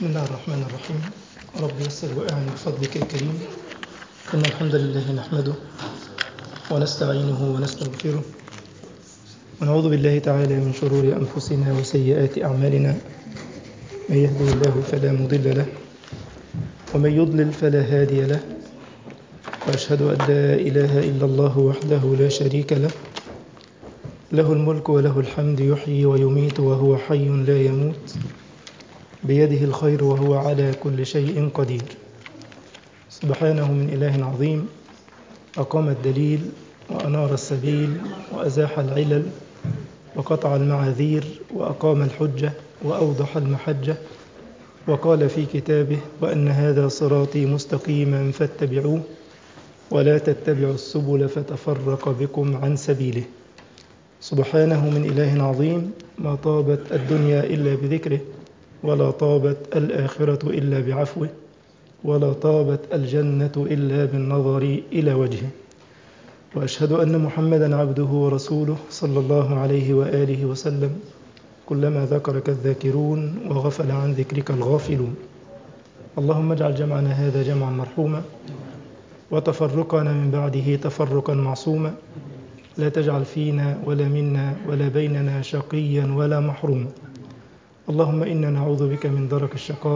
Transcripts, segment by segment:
بسم الله الرحمن الرحيم رب يسر وأعن بفضلك الكريم إن الحمد لله نحمده ونستعينه ونستغفره ونعوذ بالله تعالى من شرور أنفسنا وسيئات أعمالنا من يهده الله فلا مضل له ومن يضلل فلا هادي له وأشهد أن لا إله إلا الله وحده لا شريك له له الملك وله الحمد يحيي ويميت وهو حي لا يموت بيده الخير وهو على كل شيء قدير سبحانه من إله عظيم أقام الدليل وأنار السبيل وأزاح العلل وقطع المعاذير وأقام الحجة وأوضح المحجة وقال في كتابه وأن هذا صراطي مستقيما فاتبعوه ولا تتبعوا السبل فتفرق بكم عن سبيله سبحانه من إله عظيم ما طابت الدنيا إلا بذكره ولا طابت الآخرة إلا بعفوه ولا طابت الجنة إلا بالنظر إلى وجهه وأشهد أن محمدا عبده ورسوله صلى الله عليه وآله وسلم كلما ذكرك الذاكرون وغفل عن ذكرك الغافلون اللهم اجعل جمعنا هذا جمعا مرحوما وتفرقنا من بعده تفرقا معصوما لا تجعل فينا ولا منا ولا بيننا شقيا ولا محروما اللهم إنا نعوذ بك من درك الشقاء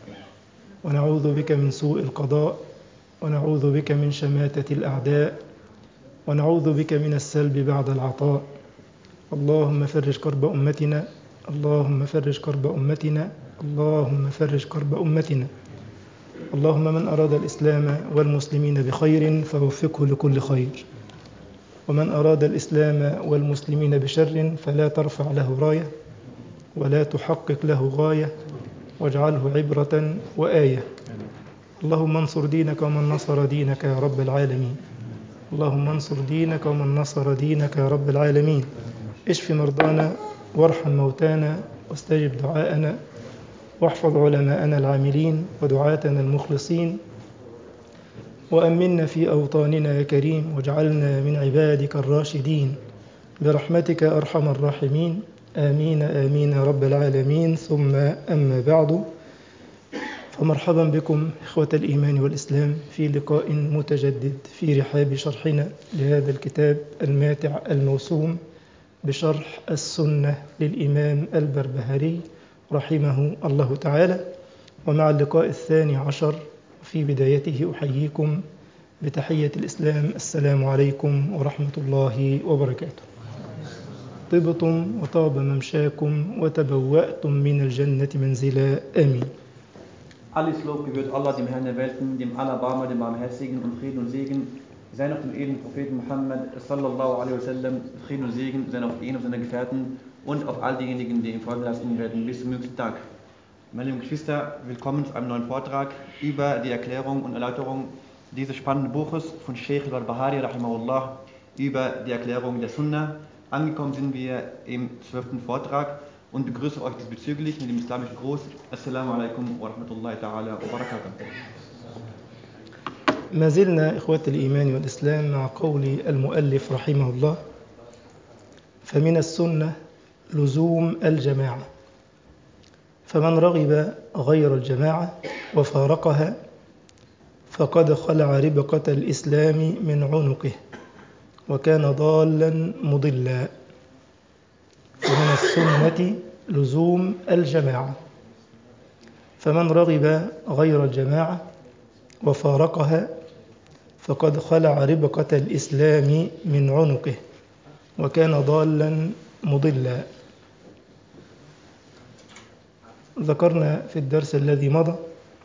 ونعوذ بك من سوء القضاء ونعوذ بك من شماتة الأعداء ونعوذ بك من السلب بعد العطاء اللهم فرج كرب أمتنا اللهم فرج كرب أمتنا اللهم فرج كرب أمتنا اللهم من أراد الإسلام والمسلمين بخير فوفقه لكل خير ومن أراد الإسلام والمسلمين بشر فلا ترفع له راية ولا تحقق له غاية واجعله عبرة وآية اللهم انصر دينك ومن نصر دينك يا رب العالمين اللهم انصر دينك ومن نصر دينك يا رب العالمين اشف مرضانا وارحم موتانا واستجب دعاءنا واحفظ علماءنا العاملين ودعاتنا المخلصين وأمنا في أوطاننا يا كريم واجعلنا من عبادك الراشدين برحمتك أرحم الراحمين آمين آمين يا رب العالمين ثم أما بعد فمرحبا بكم إخوة الإيمان والإسلام في لقاء متجدد في رحاب شرحنا لهذا الكتاب الماتع الموسوم بشرح السنة للإمام البربهاري رحمه الله تعالى ومع اللقاء الثاني عشر في بدايته أحييكم بتحية الإسلام السلام عليكم ورحمة الله وبركاته طبتم وطاب ممشاكم وتبوأتم من الجنة منزلا آمين Alles Lob gebührt Allah, dem Herrn der Welten, dem Allerbarmer, dem Barmherzigen und Frieden und Segen sei auf dem edlen Propheten Muhammad sallallahu alaihi wasallam, Frieden und Segen sei auf ihn und seine Gefährten und auf all diejenigen, die ihm folgen lassen werden bis zum jüngsten Tag. Meine lieben Geschwister, willkommen zu einem neuen Vortrag über die Erklärung und Erläuterung dieses spannenden Buches von Sheikh al-Bahari rahimahullah über die Erklärung der Sunna. Angekommen sind wir im zwölften Vortrag und begrüße euch diesbezüglich mit dem islamischen Gruß. Assalamu alaikum wa rahmatullahi ta'ala wa barakatuh. ما زلنا إخوة الإيمان والإسلام مع قول المؤلف رحمه الله فمن السنة لزوم الجماعة فمن رغب غير الجماعة وفارقها فقد خلع ربقة الإسلام من عنقه وكان ضالا مضلا ومن السنة لزوم الجماعة فمن رغب غير الجماعة وفارقها فقد خلع ربقة الإسلام من عنقه وكان ضالا مضلا ذكرنا في الدرس الذي مضى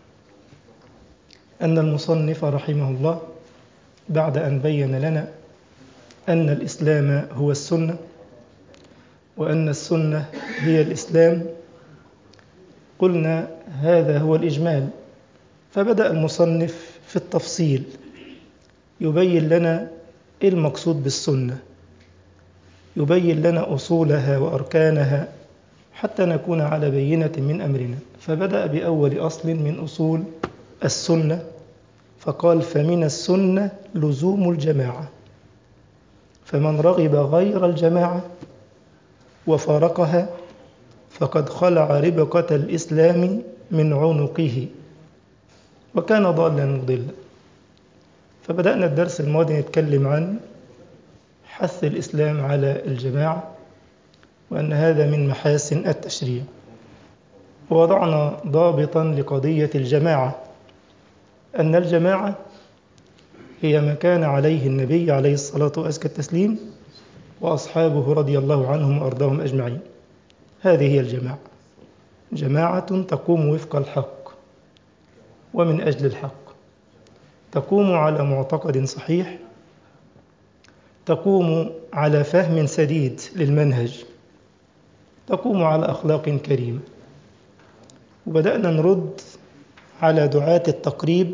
أن المصنف رحمه الله بعد أن بين لنا أن الإسلام هو السنة وأن السنة هي الإسلام قلنا هذا هو الإجمال فبدأ المصنف في التفصيل يبين لنا إيه المقصود بالسنة يبين لنا أصولها وأركانها حتى نكون على بينة من أمرنا فبدأ بأول أصل من أصول السنة فقال فمن السنة لزوم الجماعة فمن رغب غير الجماعة وفارقها فقد خلع ربقة الإسلام من عنقه وكان ضالا مضلا فبدأنا الدرس الماضي نتكلم عن حث الإسلام على الجماعة وأن هذا من محاسن التشريع ووضعنا ضابطا لقضية الجماعة أن الجماعة هي ما كان عليه النبي عليه الصلاة وأزكى التسليم وأصحابه رضي الله عنهم وأرضاهم أجمعين هذه هي الجماعة جماعة تقوم وفق الحق ومن أجل الحق تقوم على معتقد صحيح تقوم على فهم سديد للمنهج تقوم على أخلاق كريمة وبدأنا نرد على دعاة التقريب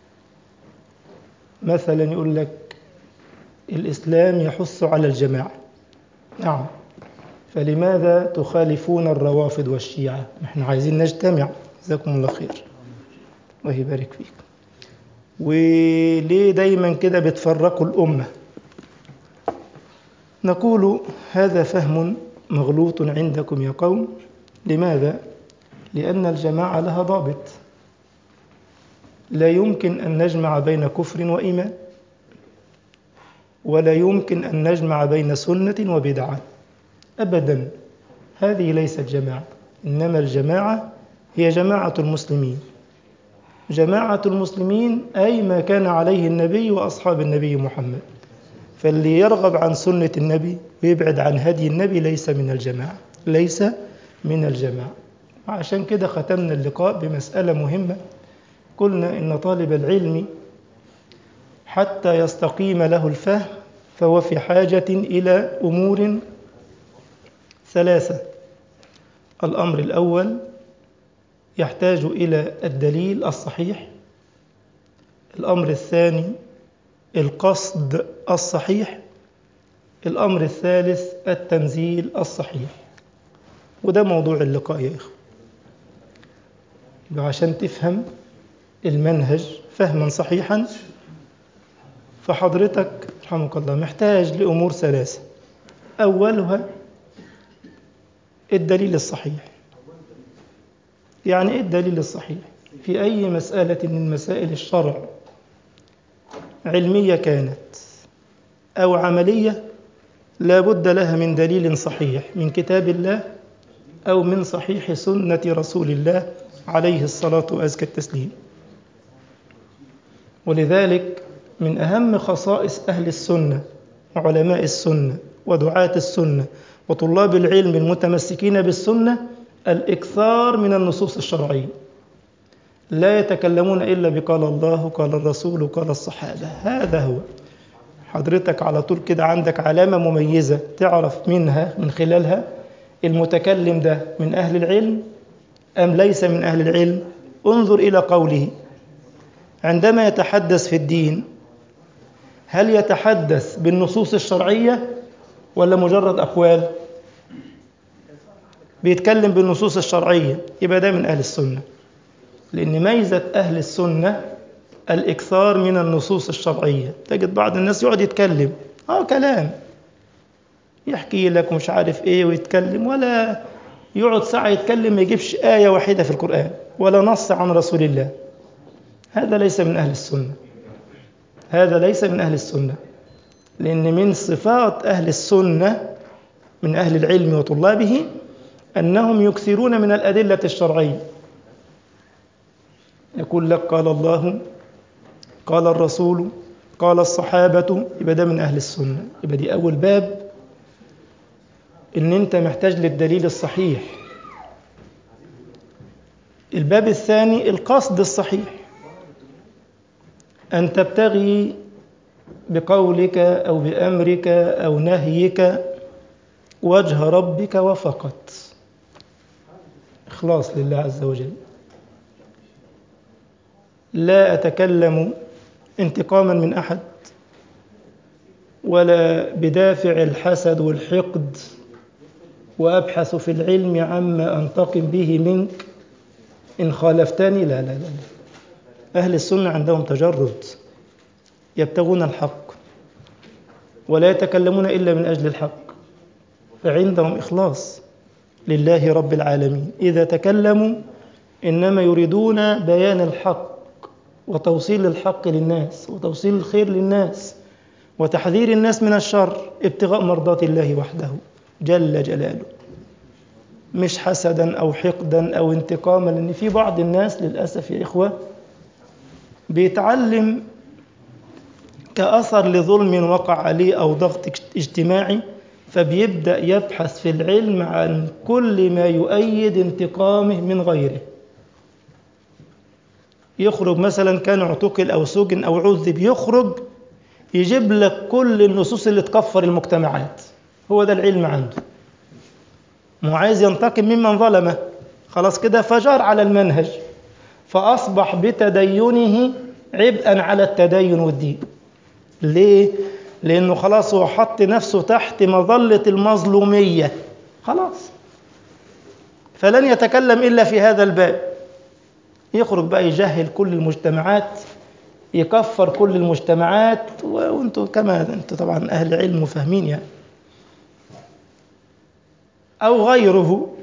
مثلا يقول لك الإسلام يحث على الجماعة نعم فلماذا تخالفون الروافض والشيعة احنا عايزين نجتمع جزاكم الله خير الله يبارك فيك وليه دايما كده بتفرقوا الأمة نقول هذا فهم مغلوط عندكم يا قوم لماذا؟ لأن الجماعة لها ضابط لا يمكن أن نجمع بين كفر وإيمان ولا يمكن أن نجمع بين سنة وبدعة أبدا هذه ليست جماعة إنما الجماعة هي جماعة المسلمين جماعة المسلمين أي ما كان عليه النبي وأصحاب النبي محمد فاللي يرغب عن سنة النبي ويبعد عن هدي النبي ليس من الجماعة ليس من الجماعة عشان كده ختمنا اللقاء بمسألة مهمة قلنا إن طالب العلم حتى يستقيم له الفهم فهو في حاجة إلى أمور ثلاثة الأمر الأول يحتاج إلى الدليل الصحيح الأمر الثاني القصد الصحيح الأمر الثالث التنزيل الصحيح وده موضوع اللقاء يا إخوة عشان تفهم المنهج فهما صحيحا فحضرتك رحمك الله محتاج لأمور ثلاثة أولها الدليل الصحيح يعني إيه الدليل الصحيح في أي مسألة من مسائل الشرع علمية كانت أو عملية لا بد لها من دليل صحيح من كتاب الله أو من صحيح سنة رسول الله عليه الصلاة وأزكى التسليم ولذلك من أهم خصائص أهل السنة وعلماء السنة ودعاة السنة وطلاب العلم المتمسكين بالسنة الإكثار من النصوص الشرعية لا يتكلمون إلا بقال الله قال الرسول قال الصحابة هذا هو حضرتك على طول كده عندك علامة مميزة تعرف منها من خلالها المتكلم ده من أهل العلم أم ليس من أهل العلم انظر إلى قوله عندما يتحدث في الدين هل يتحدث بالنصوص الشرعية ولا مجرد أقوال بيتكلم بالنصوص الشرعية يبقى ده من أهل السنة لأن ميزة أهل السنة الإكثار من النصوص الشرعية تجد بعض الناس يقعد يتكلم آه كلام يحكي لك ومش عارف إيه ويتكلم ولا يقعد ساعة يتكلم ما يجيبش آية واحدة في القرآن ولا نص عن رسول الله هذا ليس من أهل السنة هذا ليس من أهل السنة لأن من صفات أهل السنة من أهل العلم وطلابه أنهم يكثرون من الأدلة الشرعية يقول لك قال الله قال الرسول قال الصحابة يبقى ده من أهل السنة يبقى دي أول باب إن أنت محتاج للدليل الصحيح الباب الثاني القصد الصحيح أن تبتغي بقولك أو بأمرك أو نهيك وجه ربك وفقط إخلاص لله عز وجل لا أتكلم انتقاما من أحد ولا بدافع الحسد والحقد وأبحث في العلم عما أنتقم به منك إن خالفتني لا لا لا أهل السنة عندهم تجرد يبتغون الحق ولا يتكلمون إلا من أجل الحق فعندهم إخلاص لله رب العالمين إذا تكلموا إنما يريدون بيان الحق وتوصيل الحق للناس وتوصيل الخير للناس وتحذير الناس من الشر ابتغاء مرضات الله وحده جل جلاله مش حسدا أو حقدا أو انتقاما لأن في بعض الناس للأسف يا إخوة بيتعلم كأثر لظلم وقع عليه أو ضغط اجتماعي فبيبدأ يبحث في العلم عن كل ما يؤيد انتقامه من غيره يخرج مثلا كان اعتقل أو سجن أو عذب يخرج يجيب لك كل النصوص اللي تكفر المجتمعات هو ده العلم عنده مو عايز ينتقم ممن ظلمه خلاص كده فجار على المنهج فأصبح بتدينه عبئا على التدين والدين ليه؟ لأنه خلاص هو حط نفسه تحت مظلة المظلومية خلاص فلن يتكلم إلا في هذا الباب يخرج بقى يجهل كل المجتمعات يكفر كل المجتمعات وانتم كما انتم طبعا اهل علم وفاهمين يعني او غيره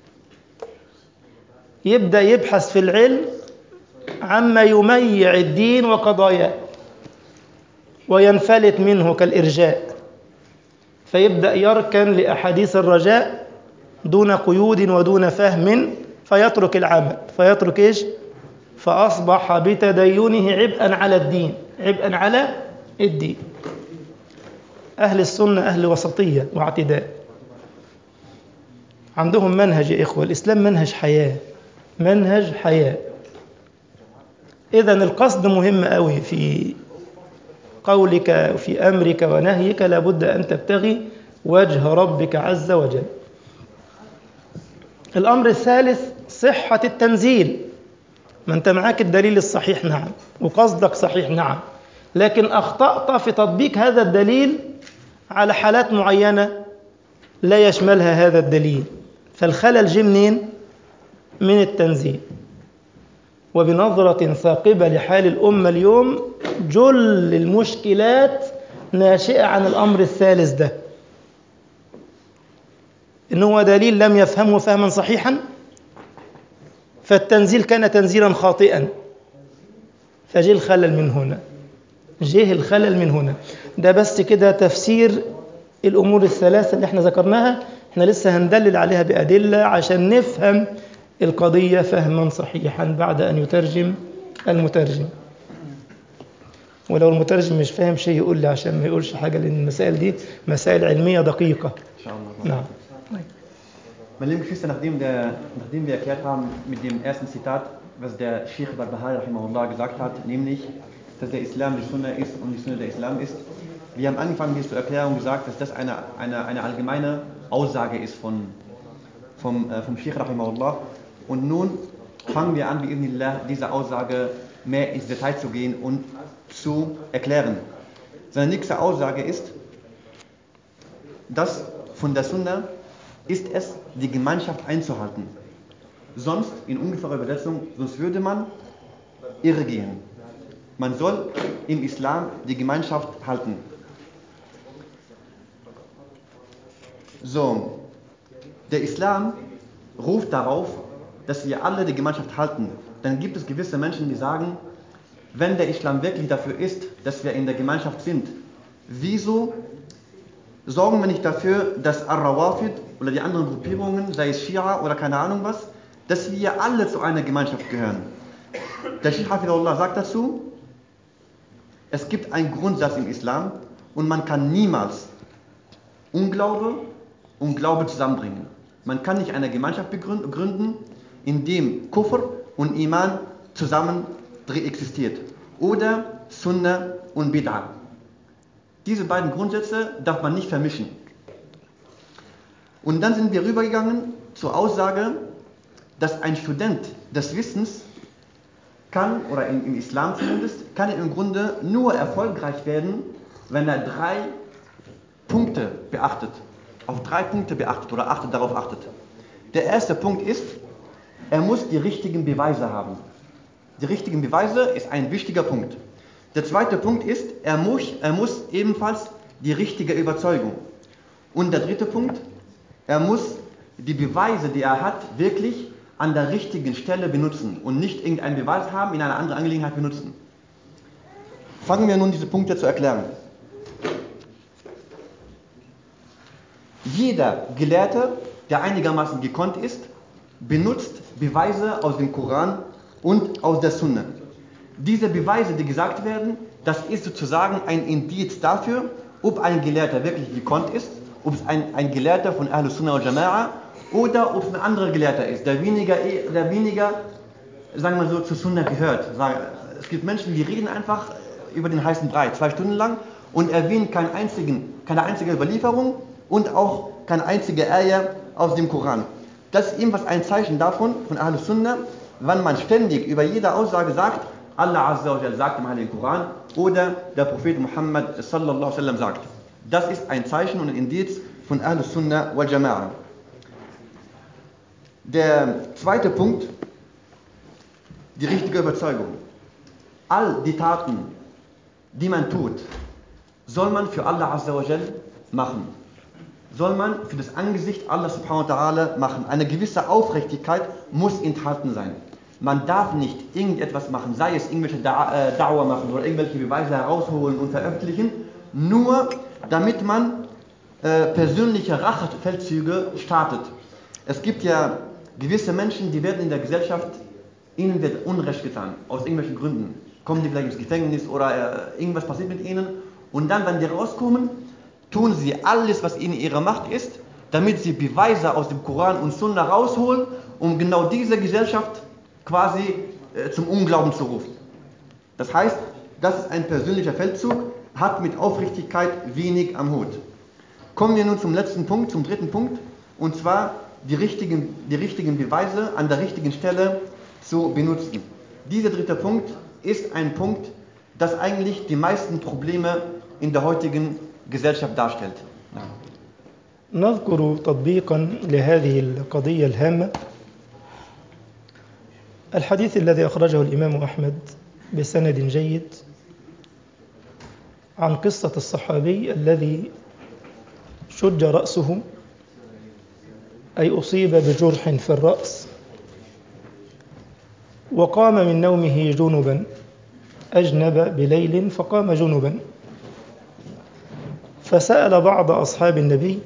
يبدا يبحث في العلم عما يميع الدين وقضاياه وينفلت منه كالارجاء فيبدا يركن لاحاديث الرجاء دون قيود ودون فهم فيترك العمل فيترك ايش فأصبح بتدينه عبئا على الدين عبئا على الدين أهل السنة أهل وسطية واعتداء عندهم منهج يا إخوة الإسلام منهج حياة منهج حياة إذا القصد مهم قوي في قولك وفي أمرك ونهيك لابد أن تبتغي وجه ربك عز وجل الأمر الثالث صحة التنزيل ما أنت معاك الدليل الصحيح نعم وقصدك صحيح نعم لكن أخطأت في تطبيق هذا الدليل على حالات معينة لا يشملها هذا الدليل فالخلل جه منين؟ من التنزيل وبنظرة ثاقبة لحال الأمة اليوم جل المشكلات ناشئة عن الأمر الثالث ده إن هو دليل لم يفهمه فهما صحيحا فالتنزيل كان تنزيلا خاطئا فجه الخلل من هنا جه الخلل من هنا ده بس كده تفسير الأمور الثلاثة اللي احنا ذكرناها احنا لسه هندلل عليها بأدلة عشان نفهم القضية فهما صحيحا بعد أن يترجم المترجم ولو المترجم مش فاهم شيء يقول لي عشان ما يقولش حاجة لأن المسائل دي مسائل علمية دقيقة إن شاء الله. نعم Meine lieben Geschwister, nachdem, der, nachdem wir erklärt haben mit dem ersten Zitat, was der Sheikh Barbahari Rahimahullah gesagt hat, nämlich, dass der Islam die Sunna ist und die Sunna der Islam ist, wir haben angefangen, dies zu erklären und gesagt, dass das eine, eine, eine allgemeine Aussage ist von, vom, äh, vom Sheikh Rahimahullah. Und nun fangen wir an, bi'idhnillah, diese Aussage mehr ins Detail zu gehen und zu erklären. Seine nächste Aussage ist, dass von der Sunna ist es, die Gemeinschaft einzuhalten. Sonst, in ungefährer Übersetzung, sonst würde man irre gehen. Man soll im Islam die Gemeinschaft halten. So, der Islam ruft darauf, dass wir alle die Gemeinschaft halten. Dann gibt es gewisse Menschen, die sagen, wenn der Islam wirklich dafür ist, dass wir in der Gemeinschaft sind, wieso sorgen wir nicht dafür, dass Ar-Rawafid oder die anderen Gruppierungen, sei es Shia oder keine Ahnung was, dass wir alle zu einer Gemeinschaft gehören. Der Sheikh Hafidullah sagt dazu, es gibt einen Grundsatz im Islam und man kann niemals Unglaube und Glaube zusammenbringen. Man kann nicht eine Gemeinschaft begründen, in dem Kufr und Iman zusammen existiert. Oder Sunnah und Bid'ah. Diese beiden Grundsätze darf man nicht vermischen. Und dann sind wir rübergegangen zur Aussage, dass ein Student des Wissens kann, oder im, im Islam zumindest, kann er im Grunde nur erfolgreich werden, wenn er drei Punkte beachtet. Auf drei Punkte beachtet oder achtet, darauf achtet. Der erste Punkt ist, er muss die richtigen Beweise haben. Die richtigen Beweise ist ein wichtiger Punkt. Der zweite Punkt ist, er muss, er muss ebenfalls die richtige Überzeugung. Und der dritte Punkt, er muss die Beweise, die er hat, wirklich an der richtigen Stelle benutzen und nicht irgendeinen Beweis haben, in einer anderen Angelegenheit benutzen. Fangen wir nun diese Punkte zu erklären. Jeder Gelehrte, der einigermaßen gekonnt ist, benutzt Beweise aus dem Koran und aus der Sunna. Diese Beweise, die gesagt werden, das ist sozusagen ein Indiz dafür, ob ein Gelehrter wirklich gekonnt ist, ob es ein, ein Gelehrter von Ahlus Sunnah und Jama'a oder ob es ein anderer Gelehrter ist, der weniger, der weniger sagen wir so, zu Sunna gehört. Es gibt Menschen, die reden einfach über den heißen Brei, zwei Stunden lang und erwähnen keinen einzigen, keine einzige Überlieferung und auch keine einzige Ayah aus dem Koran. Das ist ebenfalls ein Zeichen davon, von Ahlus Sunnah, wann man ständig über jede Aussage sagt, Allah Azza wa Jalla sagt im Heiligen Koran oder der Prophet Muhammad sallallahu alaihi wasallam sagt. Das ist ein Zeichen und ein Indiz von Ahlus Sunnah wal Jama'a. Der zweite Punkt, die richtige Überzeugung. All die Taten, die man tut, soll man für Allah Azza wa Jalla machen. Soll man für das Angesicht Allah subhanahu wa ta'ala machen. Eine gewisse Aufrichtigkeit muss enthalten sein. Man darf nicht irgendetwas machen, sei es irgendwelche da äh, Dauer machen oder irgendwelche Beweise herausholen und veröffentlichen, nur damit man äh, persönliche Rachefeldzüge startet. Es gibt ja gewisse Menschen, die werden in der Gesellschaft, ihnen wird Unrecht getan, aus irgendwelchen Gründen. Kommen die vielleicht ins Gefängnis oder äh, irgendwas passiert mit ihnen und dann, wenn die rauskommen, tun sie alles, was ihnen ihre Macht ist, damit sie Beweise aus dem Koran und Sunna rausholen, um genau diese Gesellschaft quasi äh, zum Unglauben zu rufen. Das heißt, das ist ein persönlicher Feldzug, hat mit Aufrichtigkeit wenig am Hut. Kommen wir nun zum letzten Punkt, zum dritten Punkt, und zwar die richtigen, die richtigen Beweise an der richtigen Stelle zu benutzen. Dieser dritte Punkt ist ein Punkt, das eigentlich die meisten Probleme in der heutigen Gesellschaft darstellt. نذكر تطبيقا لهذه القضية الهامة الحديث الذي أخرجه الإمام أحمد بسند جيد عن قصة الصحابي الذي شج رأسه أي أصيب بجرح في الرأس وقام من نومه جنبا أجنب بليل فقام جنبا فسأل بعض أصحاب النبي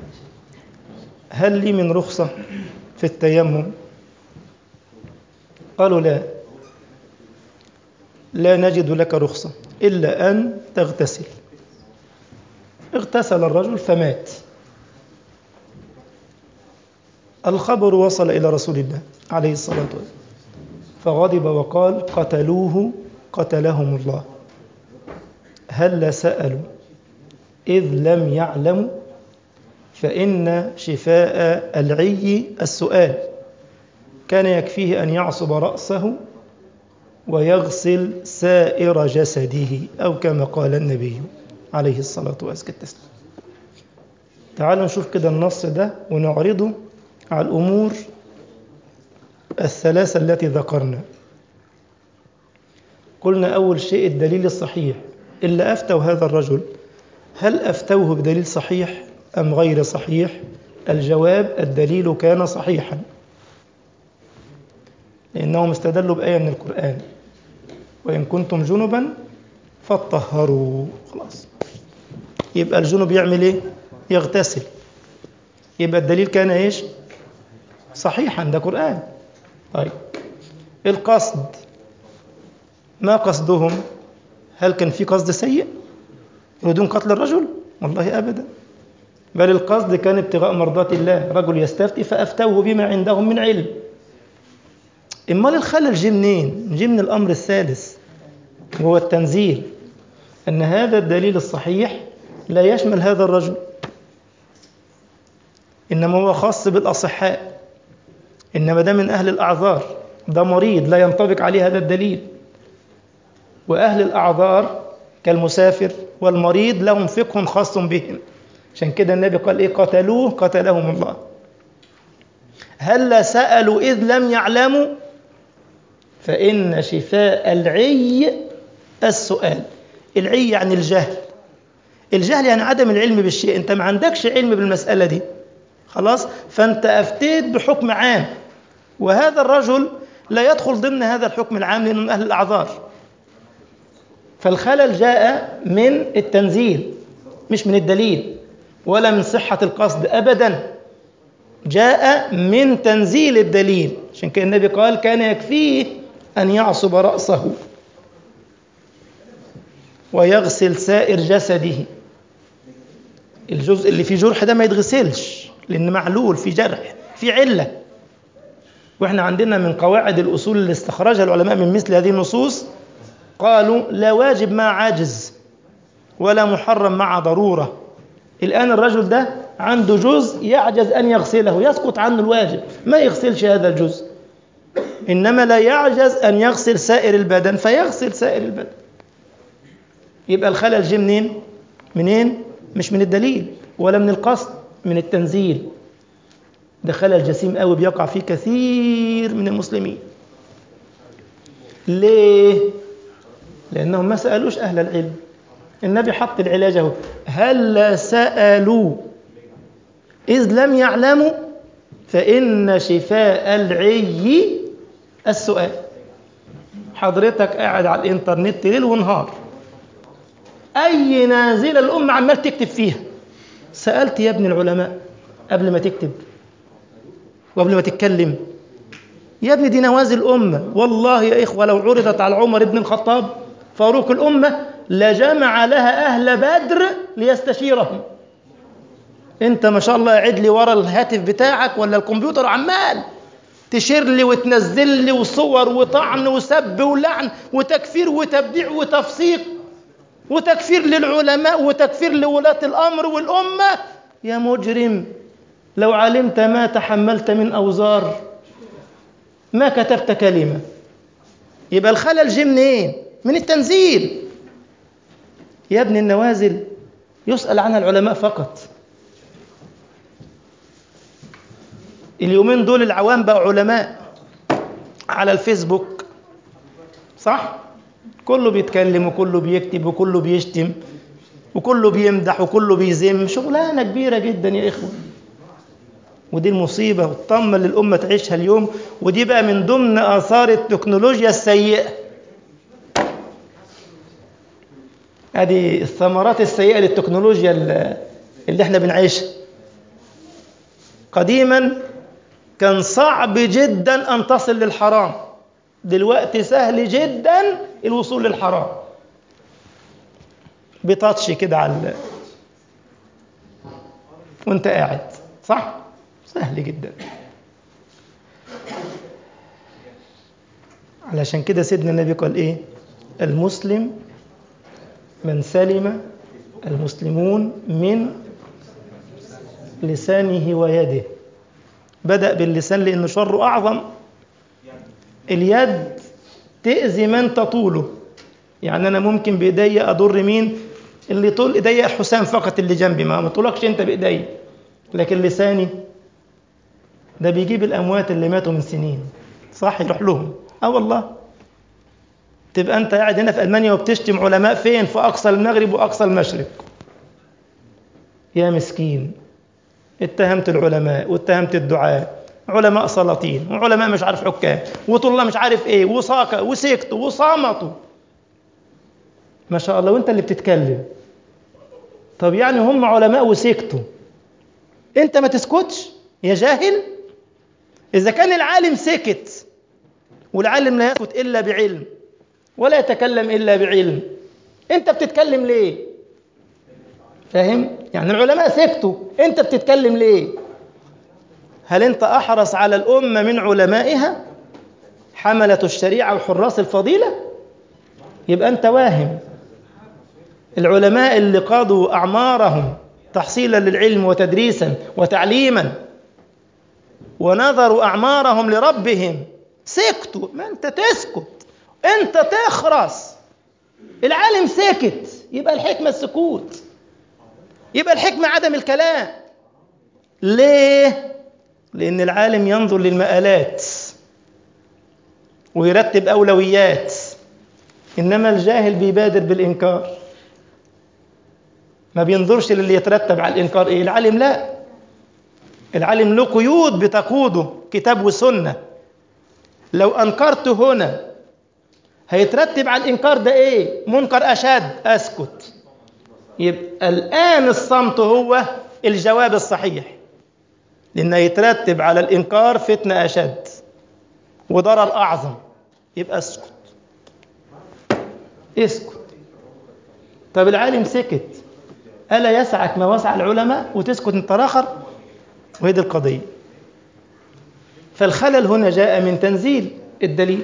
هل لي من رخصة في التيمم قالوا لا لا نجد لك رخصة إلا أن تغتسل اغتسل الرجل فمات الخبر وصل إلى رسول الله عليه الصلاة والسلام فغضب وقال قتلوه قتلهم الله هل سألوا إذ لم يعلموا فإن شفاء العي السؤال كان يكفيه أن يعصب رأسه ويغسل سائر جسده أو كما قال النبي عليه الصلاة والسلام تعالوا نشوف كده النص ده ونعرضه على الأمور الثلاثة التي ذكرنا قلنا أول شيء الدليل الصحيح إلا أفتوا هذا الرجل هل أفتوه بدليل صحيح أم غير صحيح الجواب الدليل كان صحيحا لأنهم استدلوا بآية من القرآن وإن كنتم جنبا فاطهروا خلاص يبقى الجنب يعمل ايه يغتسل يبقى الدليل كان ايش صحيحا ده قرآن طيب القصد ما قصدهم هل كان في قصد سيء يريدون قتل الرجل والله أبدا بل القصد كان ابتغاء مرضات الله رجل يستفتي فأفتوه بما عندهم من علم امال الخلل جه منين جه من الامر الثالث وهو التنزيل ان هذا الدليل الصحيح لا يشمل هذا الرجل انما هو خاص بالاصحاء انما ده من اهل الاعذار ده مريض لا ينطبق عليه هذا الدليل واهل الاعذار كالمسافر والمريض لهم فقه خاص بهم عشان كده النبي قال ايه قتلوه قتلهم الله هل سألوا إذ لم يعلموا فإن شفاء العي السؤال العي يعني الجهل الجهل يعني عدم العلم بالشيء انت ما عندكش علم بالمسألة دي خلاص فانت افتيت بحكم عام وهذا الرجل لا يدخل ضمن هذا الحكم العام لأنه من أهل الأعذار فالخلل جاء من التنزيل مش من الدليل ولا من صحة القصد أبدا جاء من تنزيل الدليل عشان كان النبي قال كان يكفيه أن يعصب رأسه ويغسل سائر جسده الجزء اللي فيه جرح ده ما يتغسلش لأن معلول في جرح في علة واحنا عندنا من قواعد الأصول اللي استخرجها العلماء من مثل هذه النصوص قالوا لا واجب مع عاجز ولا محرم مع ضرورة الآن الرجل ده عنده جزء يعجز أن يغسله يسقط عنه الواجب ما يغسلش هذا الجزء إنما لا يعجز أن يغسل سائر البدن فيغسل سائر البدن يبقى الخلل جه منين؟ منين؟ مش من الدليل ولا من القصد من التنزيل ده خلل جسيم قوي بيقع فيه كثير من المسلمين ليه؟ لأنهم ما سألوش أهل العلم النبي حط العلاج اهو هل سألوا إذ لم يعلموا فإن شفاء العي السؤال حضرتك قاعد على الإنترنت ليل ونهار أي نازلة الأمة عمال تكتب فيها سألت يا ابن العلماء قبل ما تكتب وقبل ما تتكلم يا ابني دي نوازل الأمة والله يا إخوة لو عرضت على عمر بن الخطاب فاروق الأمة لجمع لها أهل بدر ليستشيرهم أنت ما شاء الله قاعد لي ورا الهاتف بتاعك ولا الكمبيوتر عمال تشير لي وتنزل لي وصور وطعن وسب ولعن وتكفير وتبديع وتفسيق وتكفير للعلماء وتكفير لولاة الأمر والأمة يا مجرم لو علمت ما تحملت من أوزار ما كتبت كلمة يبقى الخلل جه منين؟ من التنزيل يا ابن النوازل يسأل عنها العلماء فقط اليومين دول العوام بقوا علماء على الفيسبوك صح؟ كله بيتكلم وكله بيكتب وكله بيشتم وكله بيمدح وكله بيذم شغلانة كبيرة جدا يا إخوة ودي المصيبة والطمة اللي الأمة تعيشها اليوم ودي بقى من ضمن آثار التكنولوجيا السيئة هذه الثمرات السيئة للتكنولوجيا اللي احنا بنعيشها قديما كان صعب جدا أن تصل للحرام دلوقتي سهل جدا الوصول للحرام بتاتش كده على وانت قاعد صح سهل جدا علشان كده سيدنا النبي قال ايه المسلم من سلم المسلمون من لسانه ويده بدأ باللسان لأنه شره أعظم اليد تأذي من تطوله يعني أنا ممكن بإيدي أضر مين اللي طول إيدي حسام فقط اللي جنبي ما مطولكش أنت بإيدي لكن لساني ده بيجيب الأموات اللي ماتوا من سنين صح يروح لهم أه والله تبقى أنت قاعد هنا في ألمانيا وبتشتم علماء فين في أقصى المغرب وأقصى المشرق يا مسكين اتهمت العلماء واتهمت الدعاء علماء سلاطين وعلماء مش عارف حكام وطلاب مش عارف ايه وساكا وسكتوا وصامتوا ما شاء الله وانت اللي بتتكلم طب يعني هم علماء وسكتوا انت ما تسكتش يا جاهل اذا كان العالم سكت والعالم لا يسكت الا بعلم ولا يتكلم الا بعلم انت بتتكلم ليه فاهم يعني العلماء سكتوا انت بتتكلم ليه هل انت احرص على الامه من علمائها حمله الشريعه وحراس الفضيله يبقى انت واهم العلماء اللي قضوا اعمارهم تحصيلا للعلم وتدريسا وتعليما ونظروا اعمارهم لربهم سكتوا ما انت تسكت انت تخرس العالم سكت يبقى الحكمه السكوت يبقى الحكمه عدم الكلام ليه لان العالم ينظر للمآلات ويرتب اولويات انما الجاهل بيبادر بالانكار ما بينظرش للي يترتب على الانكار ايه العالم لا العالم له قيود بتقوده كتاب وسنه لو أنكرت هنا هيترتب على الإنكار ده إيه منكر أشد أسكت يبقى الآن الصمت هو الجواب الصحيح لأنه يترتب على الإنكار فتنة أشد وضرر أعظم يبقى اسكت اسكت طب العالم سكت ألا يسعك ما وسع العلماء وتسكت انت آخر وهي دي القضية فالخلل هنا جاء من تنزيل الدليل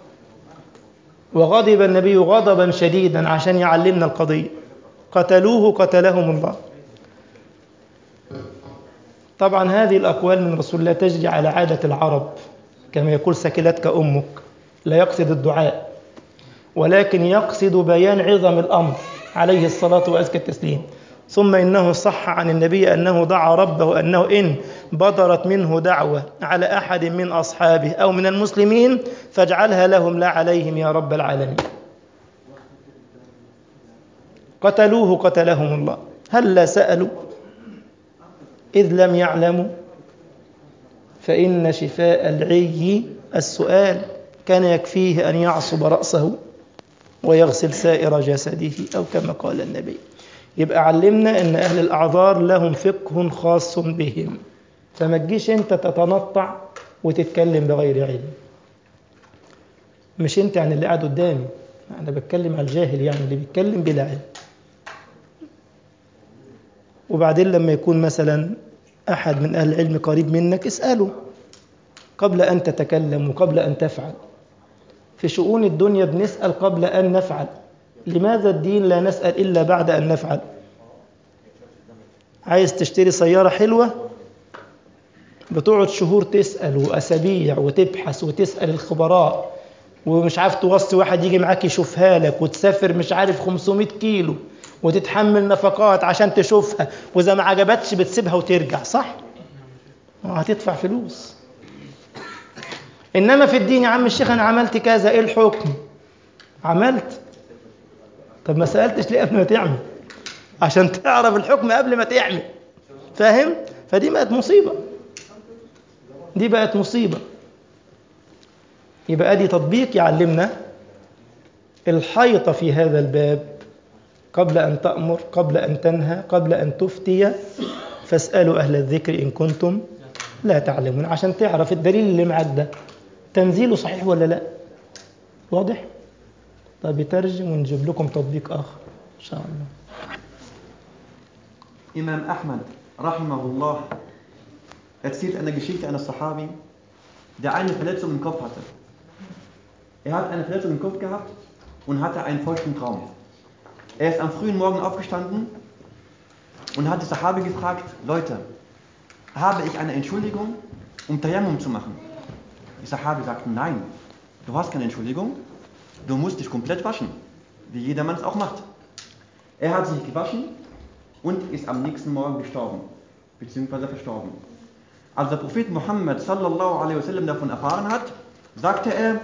وغضب النبي غضبا شديدا عشان يعلمنا القضية قتلوه قتلهم الله طبعا هذه الأقوال من رسول الله تجري على عادة العرب كما يقول سكلتك أمك لا يقصد الدعاء ولكن يقصد بيان عظم الأمر عليه الصلاة وأزكى التسليم ثم إنه صح عن النبي أنه دعا ربه أنه إن بدرت منه دعوة على أحد من أصحابه أو من المسلمين فاجعلها لهم لا عليهم يا رب العالمين قتلوه قتلهم الله هل لا سألوا إذ لم يعلموا فإن شفاء العي السؤال كان يكفيه أن يعصب رأسه ويغسل سائر جسده أو كما قال النبي يبقى علمنا أن أهل الأعذار لهم فقه خاص بهم فما تجيش أنت تتنطع وتتكلم بغير علم مش أنت يعني اللي قاعد قدامي أنا بتكلم على الجاهل يعني اللي بيتكلم بلا علم وبعدين لما يكون مثلا أحد من أهل العلم قريب منك اسأله قبل أن تتكلم وقبل أن تفعل في شؤون الدنيا بنسأل قبل أن نفعل لماذا الدين لا نسأل إلا بعد أن نفعل عايز تشتري سيارة حلوة بتقعد شهور تسأل وأسابيع وتبحث وتسأل الخبراء ومش عارف توصي واحد يجي معاك يشوفها لك وتسافر مش عارف 500 كيلو وتتحمل نفقات عشان تشوفها وإذا ما عجبتش بتسيبها وترجع صح؟ هتدفع فلوس إنما في الدين يا عم الشيخ أنا عملت كذا إيه الحكم؟ عملت طب ما سألتش ليه قبل ما تعمل عشان تعرف الحكم قبل ما تعمل فاهم؟ فدي بقت مصيبة دي بقت مصيبة يبقى دي تطبيق يعلمنا الحيطة في هذا الباب قبل أن تأمر قبل أن تنهى قبل أن تفتي فاسألوا أهل الذكر إن كنتم لا تعلمون عشان تعرف الدليل اللي معاك ده تنزيله صحيح ولا لا واضح طيب يترجم ونجيب لكم تطبيق آخر إن شاء الله Imam Ahmad, rahimahullah, erzählt eine Geschichte eines Sahabi, der eine Verletzung im Kopf hatte. Er hat eine Verletzung im Kopf gehabt und hatte einen feuchten Traum. Er ist am frühen Morgen aufgestanden und hat die Sahabi gefragt, Leute, habe ich eine Entschuldigung, um Tayammum zu machen? Die Sahabi sagten, nein, du hast keine Entschuldigung, du musst dich komplett waschen, wie jedermann es auch macht. Er hat sich gewaschen und ist am nächsten Morgen gestorben, beziehungsweise verstorben. Als der Prophet Muhammad sallallahu alaihi wasallam davon erfahren hat, sagte er,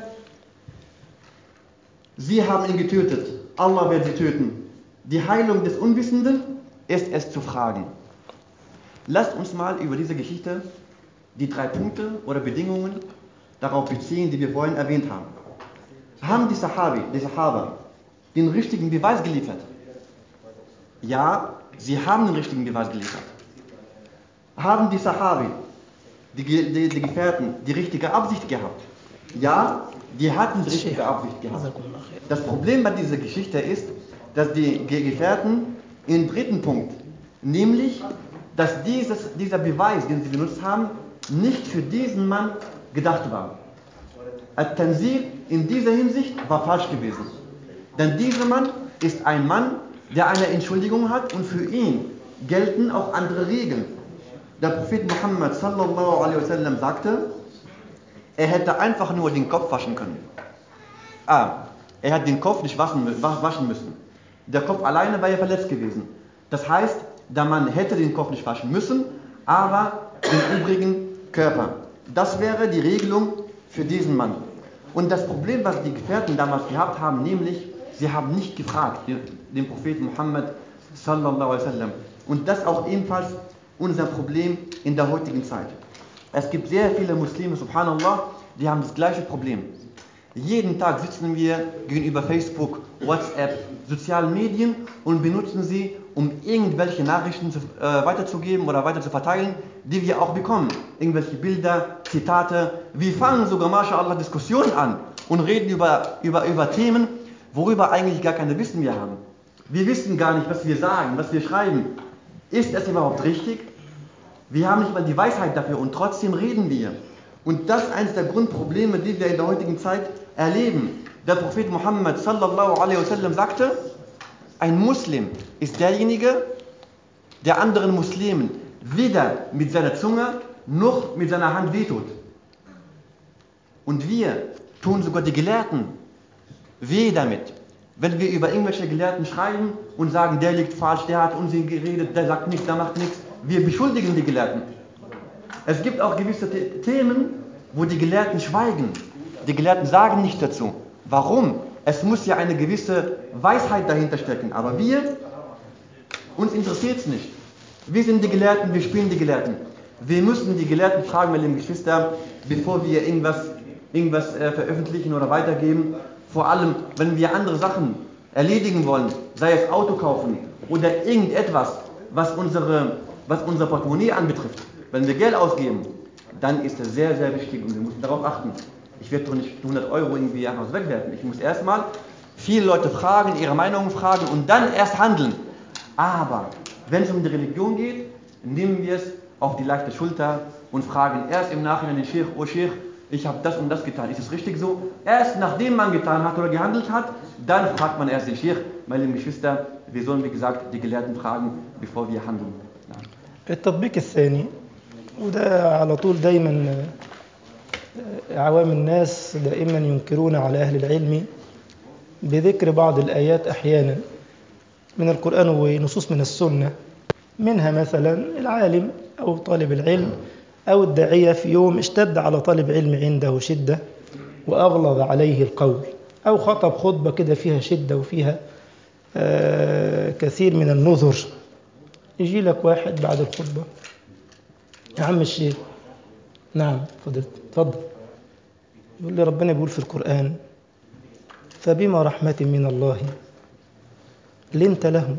Sie haben ihn getötet, Allah wird sie töten. Die Heilung des Unwissenden ist es zu fragen. Lasst uns mal über diese Geschichte die drei Punkte oder Bedingungen darauf beziehen, die wir vorhin erwähnt haben. Haben die Sahabi, die Sahaba, den richtigen Beweis geliefert? Ja, sie haben den richtigen Beweis geliefert. Haben die Sahabi, die, die, die Gefährten, die richtige Absicht gehabt? Ja, die hatten die richtige Absicht gehabt. Das Problem bei dieser Geschichte ist, dass die Gefährten im dritten Punkt, nämlich, dass dieses, dieser Beweis, den sie benutzt haben, nicht für diesen Mann gedacht war. At-Tanzil in dieser Hinsicht war falsch gewesen. Denn dieser Mann ist ein Mann, der eine Entschuldigung hat und für ihn gelten auch andere Regeln. Der Prophet Muhammad sallallahu alaihi wasallam sagte, er hätte einfach nur den Kopf waschen können. Ah, er hat den Kopf nicht waschen, waschen müssen. Der Kopf alleine war ja verletzt gewesen. Das heißt, der Mann hätte den Kopf nicht waschen müssen, aber den übrigen Körper. Das wäre die Regelung für diesen Mann. Und das Problem, was die Gefährten damals gehabt haben, nämlich, sie haben nicht gefragt, den, den Propheten Muhammad sallallahu alaihi wasallam. Und das auch ebenfalls unser Problem in der heutigen Zeit. Es gibt sehr viele Muslime, subhanallah, die haben das gleiche Problem. Jeden Tag sitzen wir gegenüber Facebook, WhatsApp, sozialen Medien und benutzen sie, um irgendwelche Nachrichten zu, äh, weiterzugeben oder weiter zu verteilen, die wir auch bekommen. Irgendwelche Bilder, Zitate. Wir fangen sogar, mashallah, Diskussionen an und reden über, über, über Themen, worüber eigentlich gar keine Wissen wir haben. Wir wissen gar nicht, was wir sagen, was wir schreiben. Ist es überhaupt richtig? Wir haben nicht mal die Weisheit dafür und trotzdem reden wir. Und das ist eines der Grundprobleme, die wir in der heutigen Zeit erleben. Der Prophet Muhammad sallallahu alaihi wasallam sagte, ein Muslim ist derjenige, der anderen Muslimen weder mit seiner Zunge noch mit seiner Hand wehtut. Und wir tun sogar die Gelehrten weh damit. Wenn wir über irgendwelche Gelehrten schreiben und sagen, der liegt falsch, der hat Unsinn geredet, der sagt nichts, der macht nichts, wir beschuldigen die Gelehrten. Es gibt auch gewisse The Themen, wo die Gelehrten schweigen. Die Gelehrten sagen nicht dazu. Warum? Es muss ja eine gewisse Weisheit dahinter stecken. Aber wir, uns interessiert es nicht. Wir sind die Gelehrten, wir spielen die Gelehrten. Wir müssen die Gelehrten fragen, meine lieben Geschwister, bevor wir irgendwas, irgendwas äh, veröffentlichen oder weitergeben. Vor allem, wenn wir andere Sachen erledigen wollen, sei es Auto kaufen oder irgendetwas, was, unsere, was unser Portemonnaie anbetrifft. Wenn wir Geld ausgeben, dann ist es sehr, sehr wichtig und wir müssen darauf achten. Ich werde doch nicht 100 Euro irgendwie einfach wegwerfen. Ich muss erstmal viele Leute fragen, ihre Meinungen fragen und dann erst handeln. Aber wenn es um die Religion geht, nehmen wir es auf die leichte Schulter und fragen erst im Nachhinein den Sheikh, oh Sheikh, ich habe das und das getan. Ist es richtig so? Erst nachdem man getan hat oder gehandelt hat, dann fragt man erst den Sheikh. Meine lieben Geschwister, wir sollen wie gesagt die Gelehrten fragen, bevor wir handeln. التطبيق الثاني وده على طول دايما عوام الناس دائما ينكرون على أهل العلم بذكر بعض الآيات أحيانا من القرآن ونصوص من السنة منها مثلا العالم أو طالب العلم أو الداعية في يوم اشتد على طالب علم عنده شدة وأغلظ عليه القول أو خطب خطبة كده فيها شدة وفيها آه كثير من النذر يجي لك واحد بعد الخطبة يا عم الشيخ نعم فضلت تفضل يقول لي ربنا بيقول في القرآن فبما رحمة من الله لنت لهم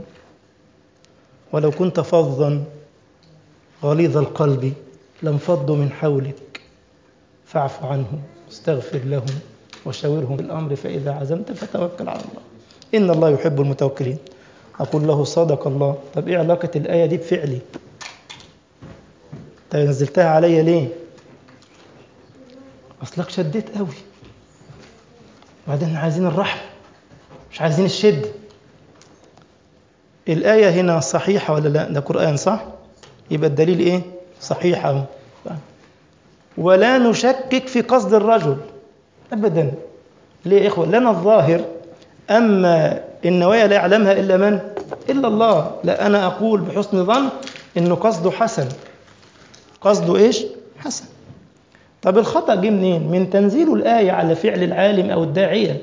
ولو كنت فظا غليظ القلب لانفضوا من حولك فاعف عنهم واستغفر لهم وشاورهم بالأمر فإذا عزمت فتوكل على الله إن الله يحب المتوكلين أقول له صدق الله طب إيه علاقة الآية دي بفعلي طيب نزلتها عليا ليه أصلك شديت قوي وبعدين عايزين الرحمة مش عايزين الشدة الآية هنا صحيحة ولا لا ده قرآن صح يبقى الدليل إيه صحيح أهو ولا نشكك في قصد الرجل أبدا ليه يا إخوة لنا الظاهر أما النوايا لا يعلمها إلا من إلا الله لا أنا أقول بحسن ظن إنه قصده حسن قصده إيش حسن طب الخطأ جه منين من تنزيل الآية على فعل العالم أو الداعية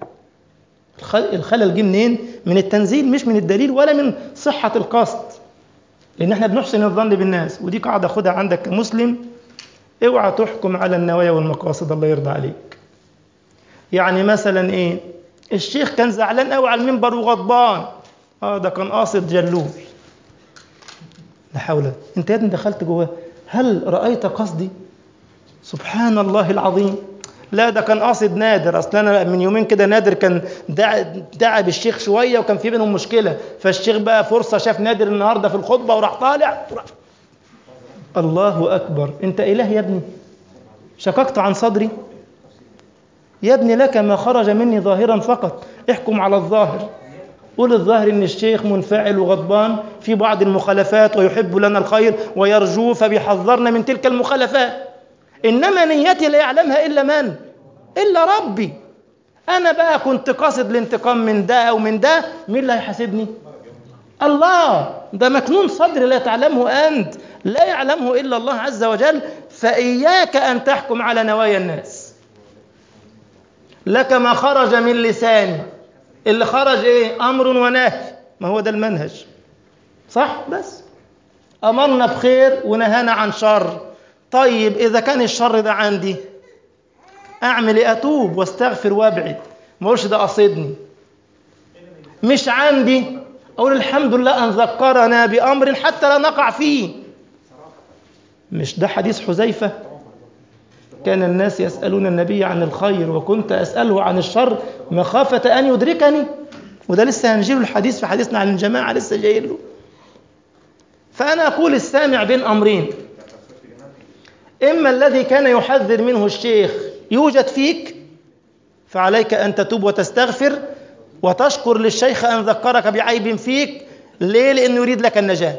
الخلل جه منين من التنزيل مش من الدليل ولا من صحة القصد لأن احنا بنحسن الظن بالناس ودي قاعدة خدها عندك كمسلم اوعى تحكم على النوايا والمقاصد الله يرضى عليك يعني مثلا ايه الشيخ كان زعلان قوي على المنبر وغضبان اه ده كان قاصد جلول لا حول انت يا ابني دخلت جواه هل رأيت قصدي سبحان الله العظيم لا ده كان قاصد نادر اصل انا من يومين كده نادر كان دعا بالشيخ شويه وكان في بينهم مشكله فالشيخ بقى فرصه شاف نادر النهارده في الخطبه وراح طالع وراح الله اكبر انت اله يا ابني شككت عن صدري يا ابني لك ما خرج مني ظاهرا فقط احكم على الظاهر قول الظاهر ان الشيخ منفعل وغضبان في بعض المخالفات ويحب لنا الخير ويرجوه فبيحذرنا من تلك المخالفات انما نيتي لا يعلمها الا من الا ربي انا بقى كنت قاصد الانتقام من ده او من ده مين اللي هيحاسبني الله ده مكنون صدر لا تعلمه انت لا يعلمه الا الله عز وجل فاياك ان تحكم على نوايا الناس لك ما خرج من لساني اللي خرج ايه امر ونهي ما هو ده المنهج صح بس امرنا بخير ونهانا عن شر طيب اذا كان الشر ده عندي اعمل ايه اتوب واستغفر وابعد ما اقولش ده قصدني مش عندي اقول الحمد لله ان ذكرنا بامر حتى لا نقع فيه مش ده حديث حذيفه كان الناس يسالون النبي عن الخير وكنت اساله عن الشر مخافه ان يدركني وده لسه هنجيله الحديث في حديثنا عن الجماعه لسه جاي له فانا اقول السامع بين امرين اما الذي كان يحذر منه الشيخ يوجد فيك فعليك ان تتوب وتستغفر وتشكر للشيخ ان ذكرك بعيب فيك ليه لانه يريد لك النجاه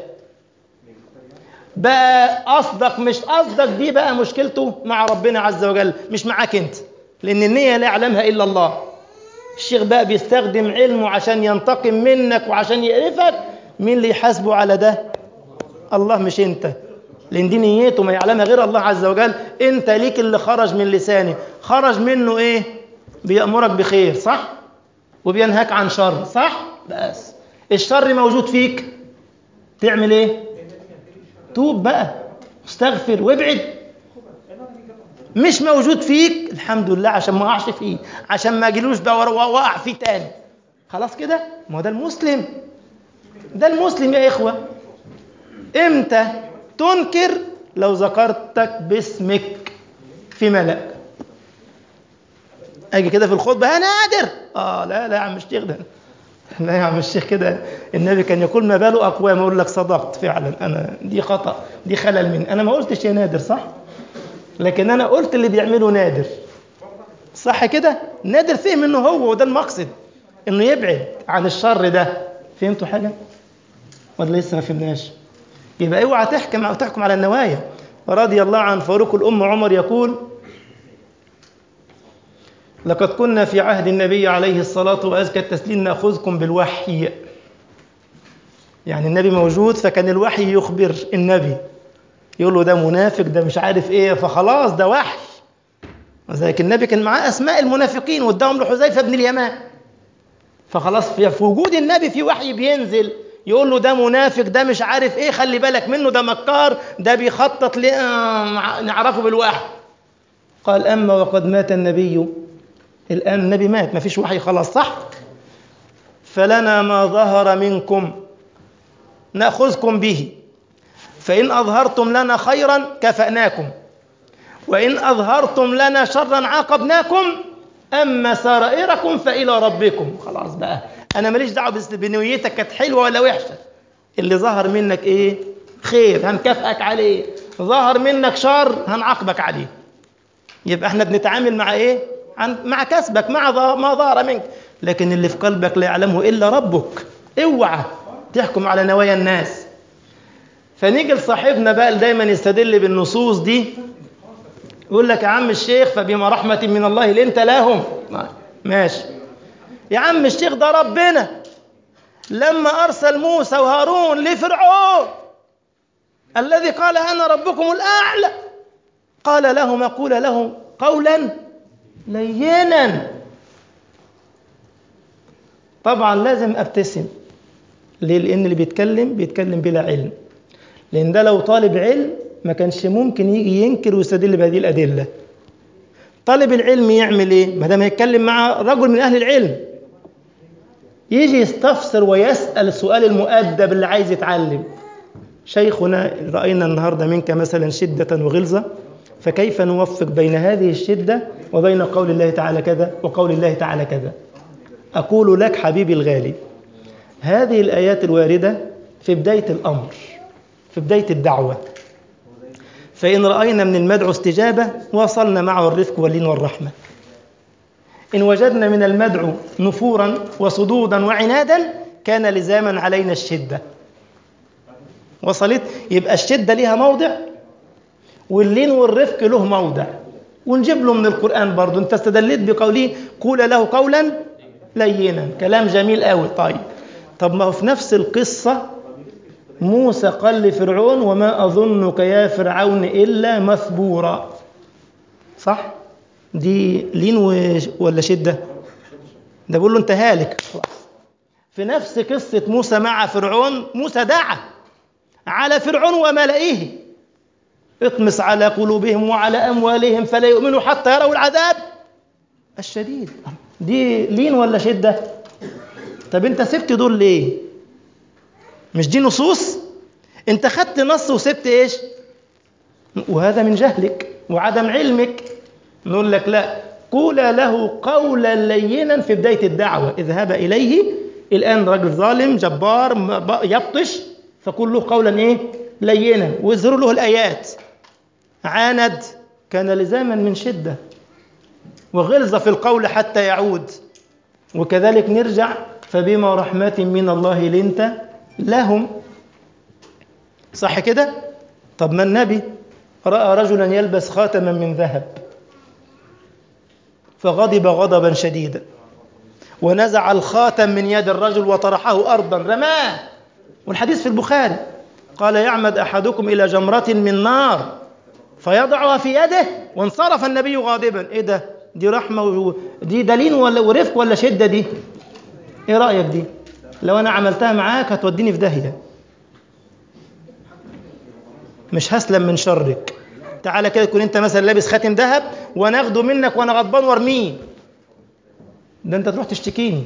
بقى قصدك مش قصدك دي بقى مشكلته مع ربنا عز وجل مش معاك انت لان النيه لا يعلمها الا الله الشيخ بقى بيستخدم علمه عشان ينتقم منك وعشان يقرفك مين اللي يحاسبه على ده الله مش انت لان دي نيته ما يعلمها غير الله عز وجل انت ليك اللي خرج من لساني خرج منه ايه بيأمرك بخير صح وبينهاك عن شر صح بس الشر موجود فيك تعمل ايه توب بقى استغفر وابعد مش موجود فيك الحمد لله عشان ما اقعش فيه عشان ما اجيلوش بقى واقع فيه تاني خلاص كده ما هو ده المسلم ده المسلم يا اخوه امتى تنكر لو ذكرتك باسمك في ملأ اجي كده في الخطبه يا نادر اه لا لا يا عم الشيخ ده لا يا عم الشيخ كده النبي كان يقول ما باله اقوام اقول لك صدقت فعلا انا دي خطا دي خلل مني انا ما قلتش يا نادر صح لكن انا قلت اللي بيعمله نادر صح كده نادر فهم انه هو وده المقصد انه يبعد عن الشر ده فهمتوا حاجه ولا لسه ما فهمناش يبقى اوعى تحكم او تحكم على النوايا ورضي الله عن فاروق الأمة عمر يقول لقد كنا في عهد النبي عليه الصلاة وأزكى التسليم نأخذكم بالوحي يعني النبي موجود فكان الوحي يخبر النبي يقول له ده منافق ده مش عارف ايه فخلاص ده وحي وذلك النبي كان معاه أسماء المنافقين واداهم لحذيفة بن اليمان فخلاص في وجود النبي في وحي بينزل يقول له ده منافق ده مش عارف ايه خلي بالك منه ده مكار ده بيخطط ل نعرفه بالوحي قال اما وقد مات النبي الان النبي مات ما فيش وحي خلاص صح فلنا ما ظهر منكم ناخذكم به فان اظهرتم لنا خيرا كفاناكم وان اظهرتم لنا شرا عاقبناكم اما سرائركم فالى ربكم خلاص بقى انا ماليش دعوه بنيتك كانت حلوه ولا وحشه اللي ظهر منك ايه خير هنكافئك عليه ظهر منك شر هنعاقبك عليه يبقى احنا بنتعامل مع ايه عن مع كسبك مع ما ظهر منك لكن اللي في قلبك لا يعلمه الا ربك اوعى تحكم على نوايا الناس فنيجي لصاحبنا بقى اللي دايما يستدل بالنصوص دي يقول لك يا عم الشيخ فبما رحمة من الله لنت لهم ماشي يا عم الشيخ ده ربنا لما أرسل موسى وهارون لفرعون الذي قال أنا ربكم الأعلى قال لهم قول لهم قولا لينا طبعا لازم ابتسم ليه لان اللي بيتكلم بيتكلم بلا علم لان ده لو طالب علم ما كانش ممكن يجي ينكر ويستدل بهذه الادله طالب العلم يعمل ايه ما دام هيتكلم مع رجل من اهل العلم يجي يستفسر ويسال السؤال المؤدب اللي عايز يتعلم شيخنا راينا النهارده منك مثلا شده وغلظه فكيف نوفق بين هذه الشده وبين قول الله تعالى كذا وقول الله تعالى كذا اقول لك حبيبي الغالي هذه الايات الوارده في بدايه الامر في بدايه الدعوه فإن رأينا من المدعو استجابة واصلنا معه الرفق واللين والرحمة إن وجدنا من المدعو نفورا وصدودا وعنادا كان لزاما علينا الشدة وصلت يبقى الشدة لها موضع واللين والرفق له موضع ونجيب له من القرآن برضو انت استدلت بقوله قول له قولا لينا كلام جميل قوي طيب طب ما هو في نفس القصة موسى قال لفرعون وما أظنك يا فرعون إلا مثبورا صح دي لين ولا شدة ده بيقول له أنت هالك في نفس قصة موسى مع فرعون موسى دعا على فرعون وملئه اطمس على قلوبهم وعلى أموالهم فلا يؤمنوا حتى يروا العذاب الشديد دي لين ولا شدة طب انت سبت دول ليه مش دي نصوص انت خدت نص وسبت ايش وهذا من جهلك وعدم علمك نقول لك لا قول له قولا لينا في بداية الدعوة اذهب إليه الآن رجل ظالم جبار يبطش فقول له قولا ايه لينا واظهروا له الآيات عاند كان لزاما من شدة وغلظ في القول حتى يعود وكذلك نرجع فبما رحمة من الله لنت لهم صح كده طب ما النبي رأى رجلا يلبس خاتما من ذهب فغضب غضبا شديدا ونزع الخاتم من يد الرجل وطرحه أرضا رماه والحديث في البخاري قال يعمد أحدكم إلى جمرة من نار فيضعها في يده وانصرف النبي غاضبا ايه ده دي رحمة و... دي دليل ولا ورفق ولا شدة دي ايه رأيك دي لو انا عملتها معاك هتوديني في داهية مش هسلم من شرك تعالى كده تكون انت مثلا لابس خاتم ذهب وانا اخده منك وانا غضبان وارميه ده انت تروح تشتكيني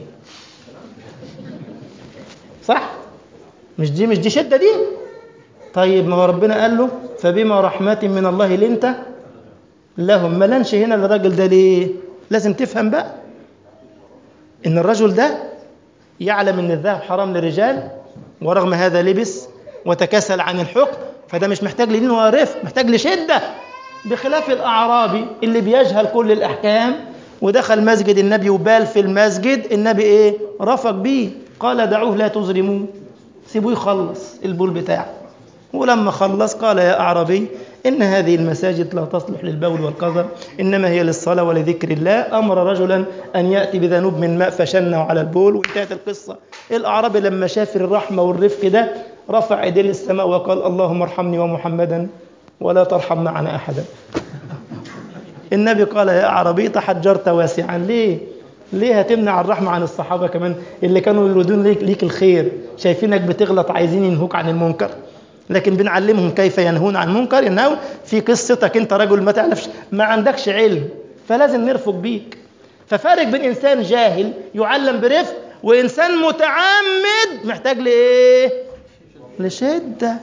صح مش دي مش دي شدة دي طيب ما هو ربنا قال له فبما رحمة من الله لنت لهم ما لنش هنا للراجل ده ليه لازم تفهم بقى ان الرجل ده يعلم ان الذهب حرام للرجال ورغم هذا لبس وتكاسل عن الحكم فده مش محتاج لدين ولا رفق محتاج لشدة بخلاف الأعرابي اللي بيجهل كل الأحكام ودخل مسجد النبي وبال في المسجد النبي ايه رفق بيه قال دعوه لا تظلموه سيبوه يخلص البول بتاعه ولما خلص قال يا أعرابي إن هذه المساجد لا تصلح للبول والقذر إنما هي للصلاة ولذكر الله أمر رجلا أن يأتي بذنوب من ماء فشنه على البول وانتهت القصة الأعرابي لما شاف الرحمة والرفق ده رفع ايديه للسماء وقال اللهم ارحمني ومحمدا ولا ترحم معنا أحدا النبي قال يا أعرابي تحجرت واسعا ليه ليه هتمنع الرحمة عن الصحابة كمان اللي كانوا يريدون ليك, ليك الخير شايفينك بتغلط عايزين ينهوك عن المنكر لكن بنعلمهم كيف ينهون عن المنكر ينهون في قصتك انت رجل ما تعرفش ما عندكش علم فلازم نرفق بيك ففارق بين انسان جاهل يعلم برفق وانسان متعمد محتاج لايه لشده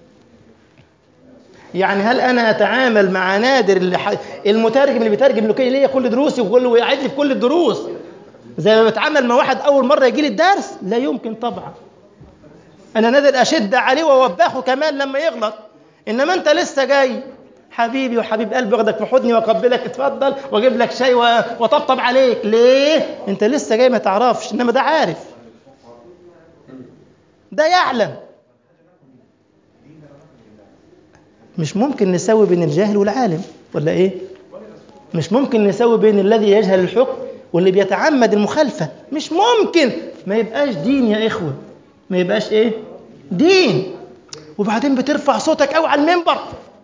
يعني هل انا اتعامل مع نادر اللي ح... المترجم اللي بيترجم له ليا كل دروسي وكل ويعيد لي في كل الدروس زي ما بتعامل مع واحد اول مره يجي لي الدرس لا يمكن طبعا انا نادر اشد عليه واوبخه كمان لما يغلط انما انت لسه جاي حبيبي وحبيب قلبي واخدك في حضني واقبلك اتفضل واجيب لك شاي واطبطب عليك ليه انت لسه جاي ما تعرفش انما ده عارف ده يعلم مش ممكن نسوي بين الجاهل والعالم ولا ايه مش ممكن نسوي بين الذي يجهل الحكم واللي بيتعمد المخالفة مش ممكن ما يبقاش دين يا إخوة ما يبقاش إيه دين وبعدين بترفع صوتك قوي على المنبر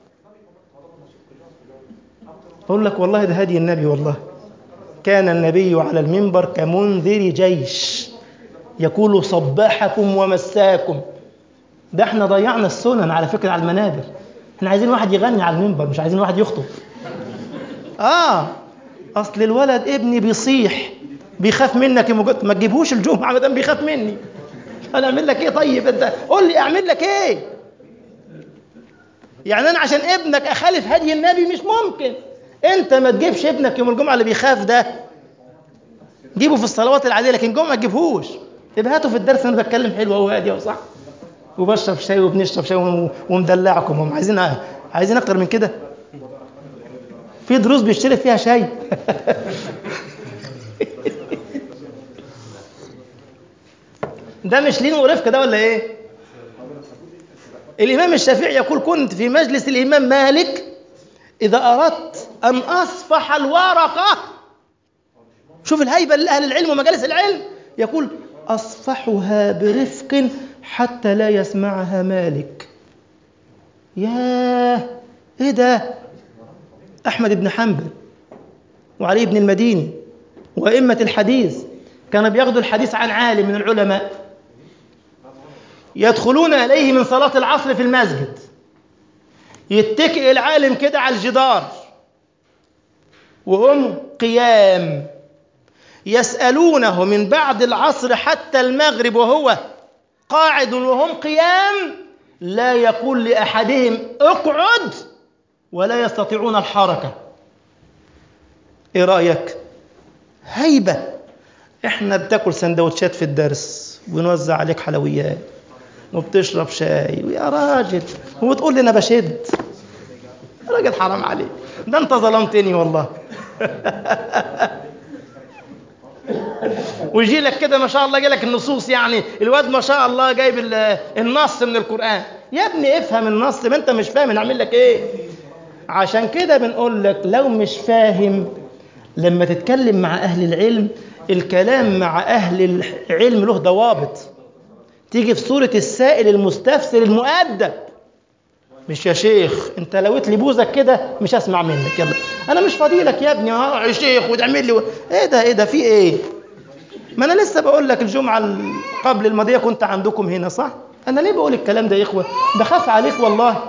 أقول لك والله ده هدي النبي والله كان النبي على المنبر كمنذر جيش يقول صباحكم ومساكم ده احنا ضيعنا السنن على فكرة على المنابر احنا عايزين واحد يغني على المنبر مش عايزين واحد يخطب اه اصل الولد ابني بيصيح بيخاف منك ما تجيبهوش الجمعه ما دام بيخاف مني انا اعمل لك ايه طيب انت قول لي اعمل لك ايه يعني انا عشان ابنك اخالف هدي النبي مش ممكن انت ما تجيبش ابنك يوم الجمعه اللي بيخاف ده جيبه في الصلوات العاديه لكن الجمعه ما تجيبهوش يبقى هاته في الدرس انا بتكلم حلو اهو هادي وصح وبشرب شاي وبنشرب شاي ومدلعكم هم عايزين عايزين اكتر من كده في دروس بيشترك فيها شاي ده مش لين ورفق ده ولا ايه الامام الشافعي يقول كنت في مجلس الامام مالك اذا اردت ان اصفح الورقه شوف الهيبه لاهل العلم ومجالس العلم يقول اصفحها برفق حتى لا يسمعها مالك ياه ايه ده احمد بن حنبل وعلي بن المديني وائمه الحديث كانوا بياخدوا الحديث عن عالم من العلماء يدخلون اليه من صلاه العصر في المسجد يتكئ العالم كده على الجدار وهم قيام يسألونه من بعد العصر حتى المغرب وهو قاعد وهم قيام لا يقول لأحدهم اقعد ولا يستطيعون الحركة ايه رأيك هيبة احنا بتاكل سندوتشات في الدرس ونوزع عليك حلويات وبتشرب شاي ويا راجل وتقول لي انا بشد يا راجل حرام عليك ده انت ظلمتني والله ويجي لك كده ما شاء الله جاي لك النصوص يعني الواد ما شاء الله جايب النص من القرآن يا ابني افهم النص ما انت مش فاهم نعمل لك ايه عشان كده بنقول لك لو مش فاهم لما تتكلم مع أهل العلم الكلام مع أهل العلم له ضوابط تيجي في صورة السائل المستفسر المؤدب مش يا شيخ انت لويت لي بوزك كده مش هسمع منك يلا انا مش فاضيلك يا ابني اه يا شيخ وتعمل لي و... ايه ده ايه ده في ايه ما انا لسه بقول لك الجمعه قبل الماضيه كنت عندكم هنا صح انا ليه بقول الكلام ده يا اخوه بخاف عليك والله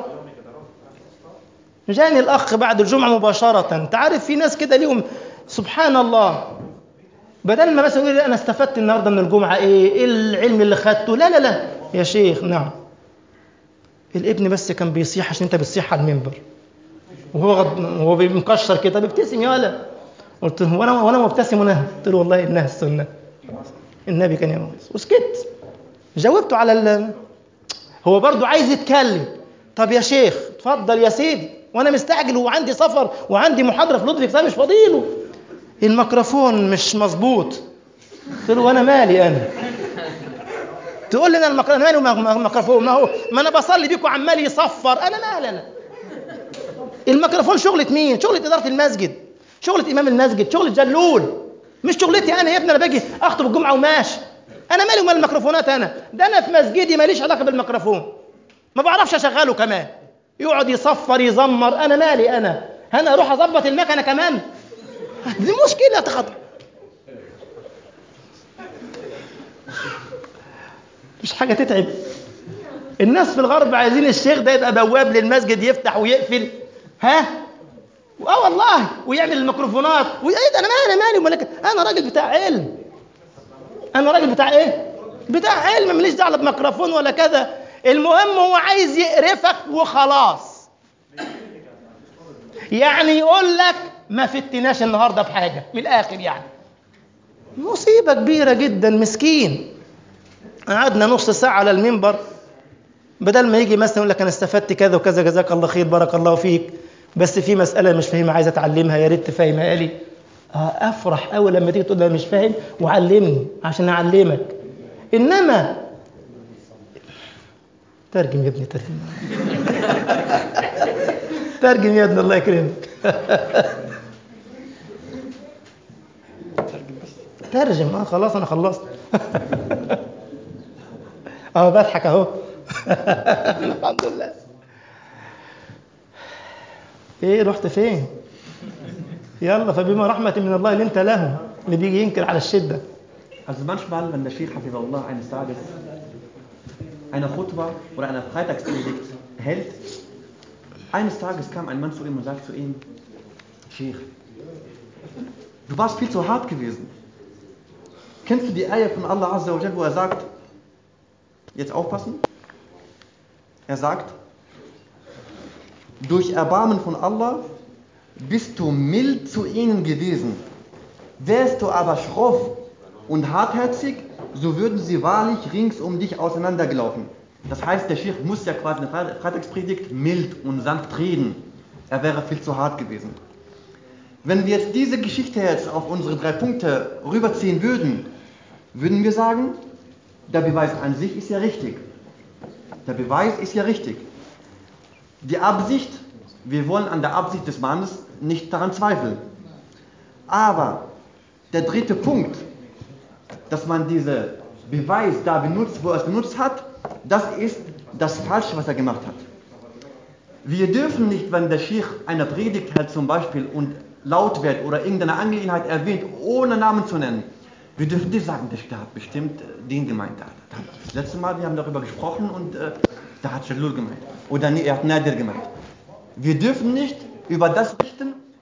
جاني الاخ بعد الجمعه مباشره انت عارف في ناس كده ليهم سبحان الله بدل ما بس يقول لي انا استفدت النهارده من الجمعه ايه ايه العلم اللي خدته لا لا لا يا شيخ نعم الابن بس كان بيصيح عشان انت بتصيح على المنبر وهو غض... وهو مكشر كده بيبتسم يا ولا قلت له وانا وانا مبتسم وانا قلت له والله انها السنه النبي كان يعمل وسكت جاوبته على ال... هو برضه عايز يتكلم طب يا شيخ اتفضل يا سيدي وانا مستعجل وعندي سفر وعندي محاضره في لطفي فمش فاضيله الميكروفون مش مظبوط قلت له وانا مالي انا تقول لي انا الميكروفون مالي الميكروفون ما هو ما انا بصلي بيكم عمال يصفر انا مالي انا الميكروفون شغله مين شغله اداره المسجد شغله امام المسجد شغله جلول مش شغلتي انا يا ابني انا باجي اخطب الجمعه وماشي انا مالي ومال الميكروفونات انا ده انا في مسجدي ماليش علاقه بالميكروفون ما بعرفش اشغله كمان يقعد يصفر يزمر انا مالي انا انا اروح اظبط المكنه كمان دي مشكله تخطر مش حاجه تتعب الناس في الغرب عايزين الشيخ ده يبقى بواب للمسجد يفتح ويقفل ها اه والله ويعمل الميكروفونات وايه ده انا مالي مالي ومالك انا راجل بتاع علم انا راجل بتاع ايه بتاع علم ماليش دعوه بميكروفون ولا كذا المهم هو عايز يقرفك وخلاص يعني يقول لك ما فتناش النهارده بحاجه من الاخر يعني مصيبه كبيره جدا مسكين قعدنا نص ساعه على المنبر بدل ما يجي مثلا يقول لك انا استفدت كذا وكذا جزاك الله خير بارك الله فيك بس في مساله مش فاهمها عايز اتعلمها يا ريت تفهمها لي آه افرح قوي لما تيجي تقول لي مش فاهم وعلمني عشان اعلمك انما ترجم يا ابني ترجم ترجم يا ابني الله يكرمك ترجم اه خلاص انا خلصت اه بضحك اهو الحمد لله ايه رحت فين يلا فبما رحمة من الله اللي انت له اللي بيجي ينكر على الشدة Also manchmal, wenn der Sheikh Hafizullah eines Tages eine Khutbah oder eine Freitagspredigt hält, eines Tages kam ein Mann zu ihm und sagt zu ihm, Sheikh, du warst viel zu hart gewesen. Kennst du die Eier von Allah Azza wa Jal, wo er sagt, jetzt aufpassen, er sagt, durch Erbarmen von Allah bist du mild zu ihnen gewesen. Wärst du aber schroff und hartherzig, so würden sie wahrlich rings um dich auseinandergelaufen. Das heißt, der Sheikh muss ja quasi in der Freitagspredigt mild und sanft reden. Er wäre viel zu hart gewesen. Wenn wir jetzt diese Geschichte jetzt auf unsere drei Punkte rüberziehen würden, würden wir sagen, der Beweis an sich ist ja richtig. Der Beweis ist ja richtig. Die Absicht, wir wollen an der Absicht des Mannes nicht daran zweifeln. Aber der dritte Punkt, dass man diesen Beweis da benutzt, wo er es benutzt hat, das ist das Falsche, was er gemacht hat. Wir dürfen nicht, wenn der Sheikh eine Predigt hält zum Beispiel und laut wird oder irgendeine Angelegenheit erwähnt, ohne Namen zu nennen, wir dürfen nicht sagen, der hat bestimmt den gemeint. Das letzte Mal, wir haben darüber gesprochen und äh, da hat Jalul gemeint. Oder nee, er hat Nadir gemeint. Wir dürfen nicht über das richten,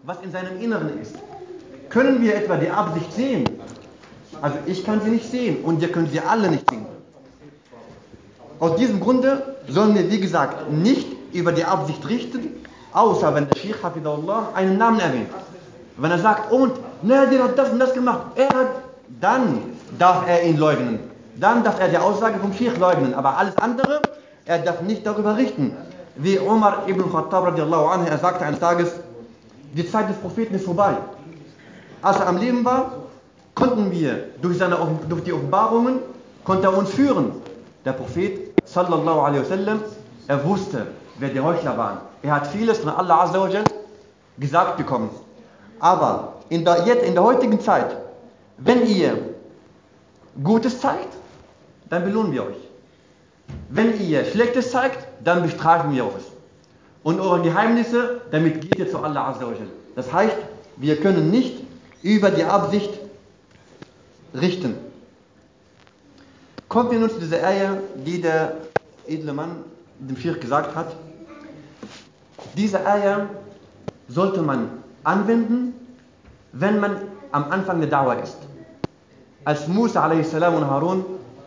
was in seinem Inneren ist. Können wir etwa die Absicht sehen? Also ich kann sie nicht sehen und ihr könnt sie alle nicht sehen. Aus diesem Grunde sollen wir, wie gesagt, nicht über die Absicht richten, außer wenn der Sheikh Hafidullah einen Namen erwähnt. Wenn er sagt, und Nadir hat das und das gemacht, er hat, dann darf er ihn leugnen. Dann darf er die Aussage vom Sheikh leugnen. Aber alles andere, er darf nicht darüber richten. Wie Umar ibn Khattab radiallahu anhu, er sagte eines Tages, die Zeit des Propheten ist vorbei. Als er am Leben war, konnten wir durch, seine, durch die Offenbarungen, konnte er uns führen. Der Prophet sallallahu alaihi wasallam, er wusste, wer die Heuchler waren. Er hat vieles von Allah Azza wa Jal gesagt bekommen. Aber in der, jetzt, in der heutigen Zeit, wenn ihr Gutes zeigt, dann belohnen wir euch. Wenn ihr Schlechtes zeigt, dann bestrafen wir euch. Und eure Geheimnisse, damit geht ihr zu Allah Azza wa Jal. Das heißt, wir können nicht über die Absicht richten. Kommen wir nun zu dieser Eier, die der edle Mann dem Schirk gesagt hat. Diese Eier sollte man anwenden, wenn man am Anfang der Dauer ist. Als Musa a.s. und Harun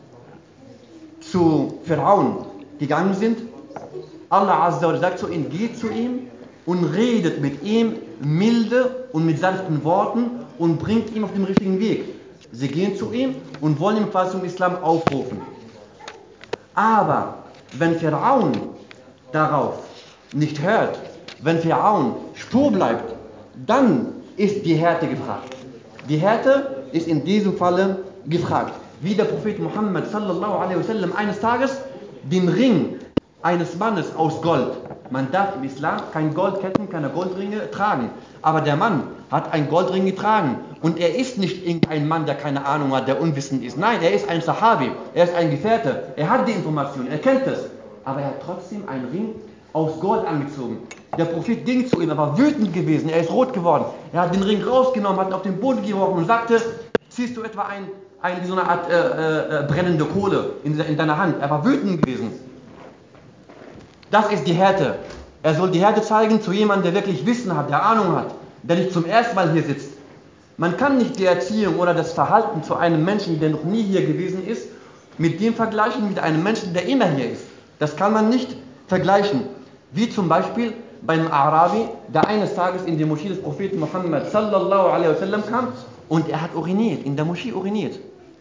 zu Pharaon gegangen sind, Allah Azza wa sagt zu ihm, geht zu ihm und redet mit ihm milde und mit sanften Worten und bringt ihn auf den richtigen Weg. Sie gehen zu ihm und wollen ihn quasi zum Islam aufrufen. Aber wenn Pharaon darauf nicht hört, wenn Pharaon stur bleibt, dann ist die Härte gefragt. Die Härte ist in diesem Falle gefragt. Wie der Prophet Muhammad sallallahu alaihi wasallam eines Tages den Ring eines Mannes aus Gold. Man darf im Islam kein Goldketten, keine Goldringe tragen. Aber der Mann hat einen Goldring getragen. Und er ist nicht irgendein Mann, der keine Ahnung hat, der unwissend ist. Nein, er ist ein Sahabi, er ist ein Gefährte. Er hat die Information, er kennt es. Aber er hat trotzdem einen Ring aus Gold angezogen. Der Prophet ging zu ihm, er war wütend gewesen, er ist rot geworden. Er hat den Ring rausgenommen, hat ihn auf den Boden geworfen und sagte, ziehst du etwa ein, eine, so eine Art äh, äh, brennende Kohle in, in deiner Hand. Er war wütend gewesen. Das ist die Härte. Er soll die Härte zeigen zu jemandem, der wirklich Wissen hat, der Ahnung hat, der nicht zum ersten Mal hier sitzt. Man kann nicht die Erziehung oder das Verhalten zu einem Menschen, der noch nie hier gewesen ist, mit dem vergleichen mit einem Menschen, der immer hier ist. Das kann man nicht vergleichen. Wie zum Beispiel beim Arabi, der eines Tages in die Moschee des Propheten Muhammad sallallahu alaihi wasallam kam und er hat uriniert, in der Moschee uriniert.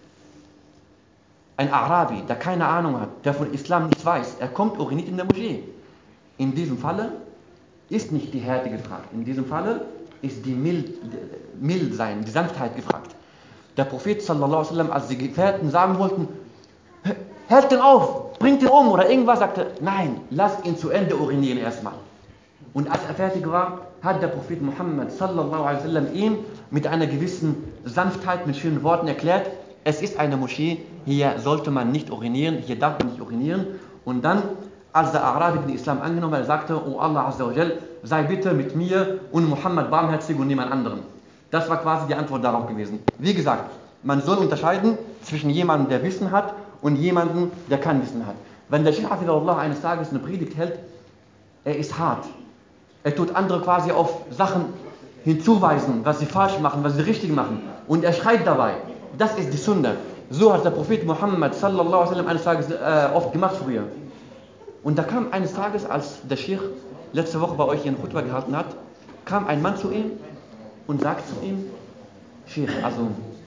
Ein Arabi, der keine Ahnung hat, der von Islam nichts weiß, er kommt uriniert in der Moschee. In diesem Falle ist nicht die Härte gefragt. In diesem Falle ist die mild, mild sein, die Sanftheit gefragt. Der Prophet sallallahu alaihi wasallam, als die Gefährten sagen wollten, hält den auf, bringt ihn um oder irgendwas, sagte, nein, lass ihn zu Ende urinieren erstmal. Und als er fertig war, hat der Prophet Muhammad sallallahu alaihi wasallam ihm mit einer gewissen Sanftheit, mit schönen Worten erklärt, es ist eine Moschee, hier sollte man nicht urinieren, hier darf man nicht urinieren. Und dann, als der Arabi den Islam angenommen hat, er sagte, oh Allah Azza wa Jal, sei bitte mit mir und Muhammad barmherzig und niemand anderen. Das war quasi die Antwort darauf gewesen. Wie gesagt, man soll unterscheiden zwischen jemandem, der Wissen hat und jemandem, der kein Wissen hat. Wenn der Sheikh Allah eines Tages eine Predigt hält, er ist hart. Er tut andere quasi auf Sachen hinzuweisen, was sie falsch machen, was sie richtig machen. Und er schreit dabei. Das ist die Sünde. So hat der Prophet Muhammad sallallahu alaihi wasallam eines Tages äh, oft gemacht früher. Und da kam eines Tages, als der Sheikh letzte Woche bei euch ihren Khutbah gehalten hat, kam ein Mann zu ihm und sagt zu ihm, Sheikh, also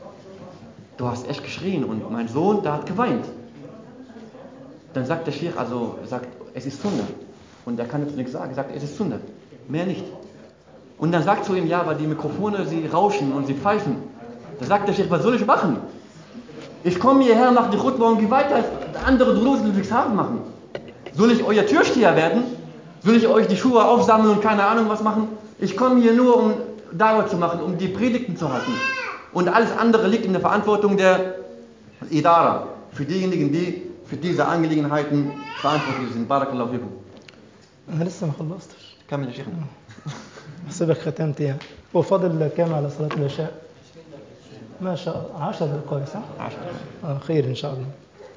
du hast echt geschrien und mein Sohn, der hat geweint. Dann sagt der Sheikh, also sagt, es ist Sünde. Und er kann jetzt nichts sagen, er sagt, es ist Sünde. Mehr nicht. Und dann sagt zu ihm, ja, aber die Mikrofone, sie rauschen und sie pfeifen. Da sagt der Sheikh, was soll ich machen? Ich komme hierher, mache die Khutbah und gehe weiter. Andere Drusen nichts haben machen. Soll ich euer Türsteher werden? Soll ich euch die Schuhe aufsammeln und keine Ahnung was machen? Ich komme hier nur, um Dauer zu machen, um die Predigten zu halten. Und alles andere liegt in der Verantwortung der Idara. Für diejenigen, die für diese Angelegenheiten verantwortlich sind. Barakallahu fikum. أنا لسه ما خلصتش كمل يا شيخنا. حسبك ختمت يعني وفاضل كام على صلاة العشاء ما شاء الله عشر دقائق صح؟ عشرة. آه خير إن شاء الله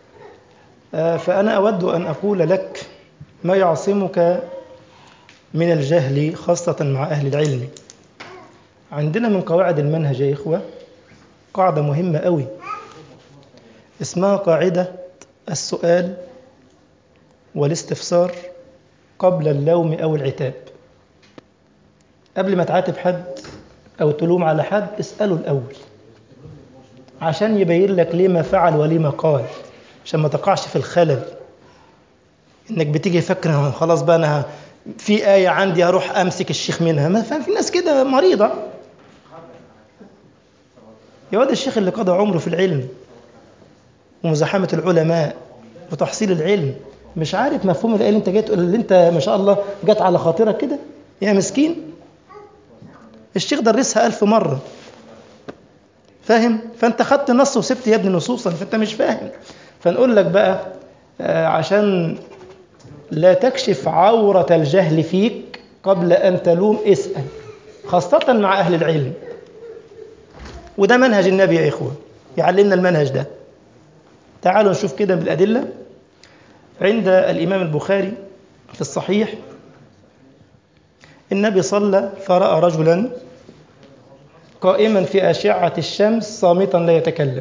آه فأنا أود أن أقول لك ما يعصمك من الجهل خاصة مع أهل العلم عندنا من قواعد المنهج يا إخوة قاعدة مهمة قوي اسمها قاعدة السؤال والاستفسار قبل اللوم أو العتاب قبل ما تعاتب حد أو تلوم على حد اسأله الأول عشان يبين لك ليه ما فعل وليه ما قال عشان ما تقعش في الخلل انك بتيجي فكرة خلاص بقى انا في آية عندي هروح امسك الشيخ منها ما فاهم في ناس كده مريضة يا واد الشيخ اللي قضى عمره في العلم ومزاحمة العلماء وتحصيل العلم مش عارف مفهوم الآية اللي انت جاي تقول اللي انت ما شاء الله جت على خاطرك كده يا مسكين الشيخ درسها ألف مرة فاهم فانت خدت نص وسبت يا ابني نصوصا فانت مش فاهم فنقول لك بقى آه عشان لا تكشف عورة الجهل فيك قبل أن تلوم اسأل خاصة مع أهل العلم وده منهج النبي يا إخوة يعلمنا المنهج ده تعالوا نشوف كده بالأدلة عند الإمام البخاري في الصحيح النبي صلى فرأى رجلا قائما في أشعة الشمس صامتا لا يتكلم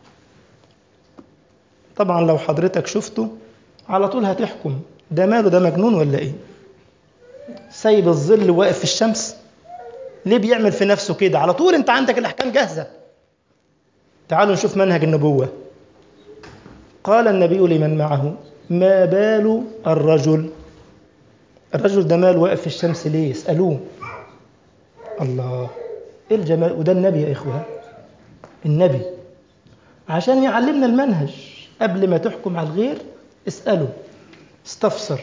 طبعا لو حضرتك شفته على طول هتحكم ده ماله ده مجنون ولا ايه سايب الظل واقف في الشمس ليه بيعمل في نفسه كده على طول انت عندك الاحكام جاهزه تعالوا نشوف منهج النبوه قال النبي لمن معه ما بال الرجل الرجل ده مال واقف في الشمس ليه اسالوه الله ايه الجمال وده النبي يا اخوه النبي عشان يعلمنا المنهج قبل ما تحكم على الغير اساله استفسر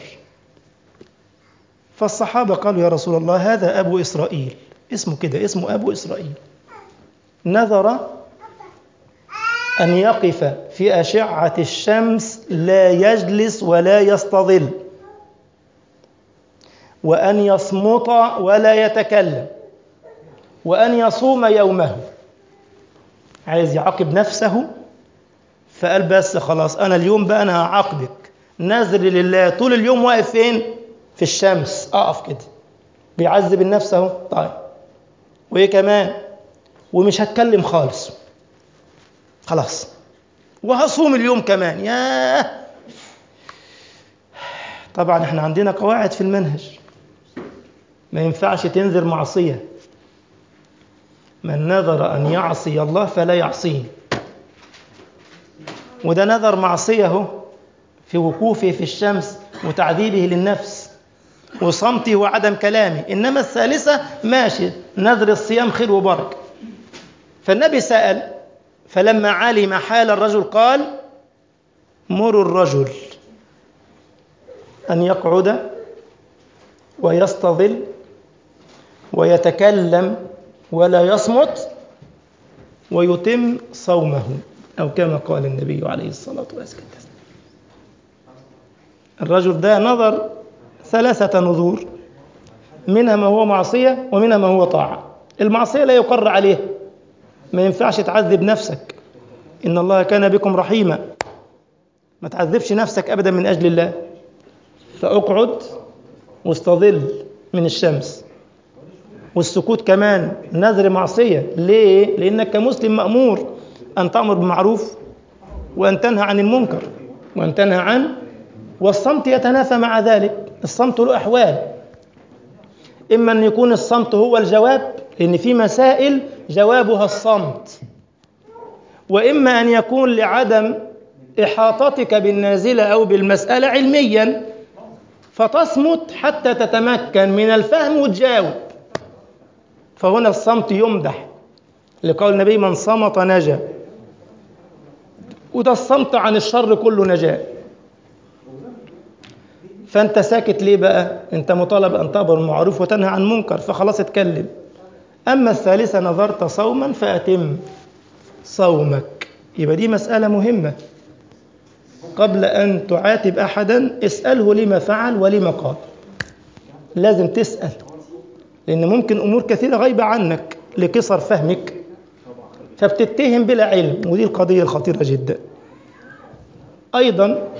فالصحابة قالوا يا رسول الله هذا أبو إسرائيل اسمه كده اسمه أبو إسرائيل نذر أن يقف في أشعة الشمس لا يجلس ولا يستظل وأن يصمت ولا يتكلم وأن يصوم يومه عايز يعاقب نفسه فقال بس خلاص أنا اليوم بقى أنا هعاقبك نذر لله طول اليوم واقف فين في الشمس اقف كده بيعذب النفس اهو طيب وايه كمان ومش هتكلم خالص خلاص وهصوم اليوم كمان ياه طبعا احنا عندنا قواعد في المنهج ما ينفعش تنذر معصية من نذر أن يعصي الله فلا يعصيه وده نذر معصية اهو في وقوفه في الشمس وتعذيبه للنفس وصمته وعدم كلامه إنما الثالثة ماشي نذر الصيام خير وبركة فالنبي سأل فلما علم حال الرجل قال مروا الرجل أن يقعد ويستظل ويتكلم ولا يصمت ويتم صومه أو كما قال النبي عليه الصلاة والسلام الرجل ده نظر ثلاثة نذور منها ما هو معصية ومنها ما هو طاعة المعصية لا يقر عليه ما ينفعش تعذب نفسك إن الله كان بكم رحيما ما تعذبش نفسك أبدا من أجل الله فأقعد واستظل من الشمس والسكوت كمان نذر معصية ليه؟ لأنك كمسلم مأمور أن تأمر بالمعروف وأن تنهى عن المنكر وأن تنهى عن والصمت يتنافى مع ذلك الصمت له أحوال إما أن يكون الصمت هو الجواب لأن في مسائل جوابها الصمت وإما أن يكون لعدم إحاطتك بالنازلة أو بالمسألة علميا فتصمت حتى تتمكن من الفهم وتجاوب فهنا الصمت يمدح لقول النبي من صمت نجا وده الصمت عن الشر كله نجاه فانت ساكت ليه بقى انت مطالب ان تأمر بالمعروف وتنهى عن منكر فخلاص اتكلم اما الثالثه نظرت صوما فاتم صومك يبقى دي مساله مهمه قبل ان تعاتب احدا اساله لما فعل ولما قال لازم تسال لان ممكن امور كثيره غايبه عنك لقصر فهمك فبتتهم بلا علم ودي القضيه الخطيره جدا ايضا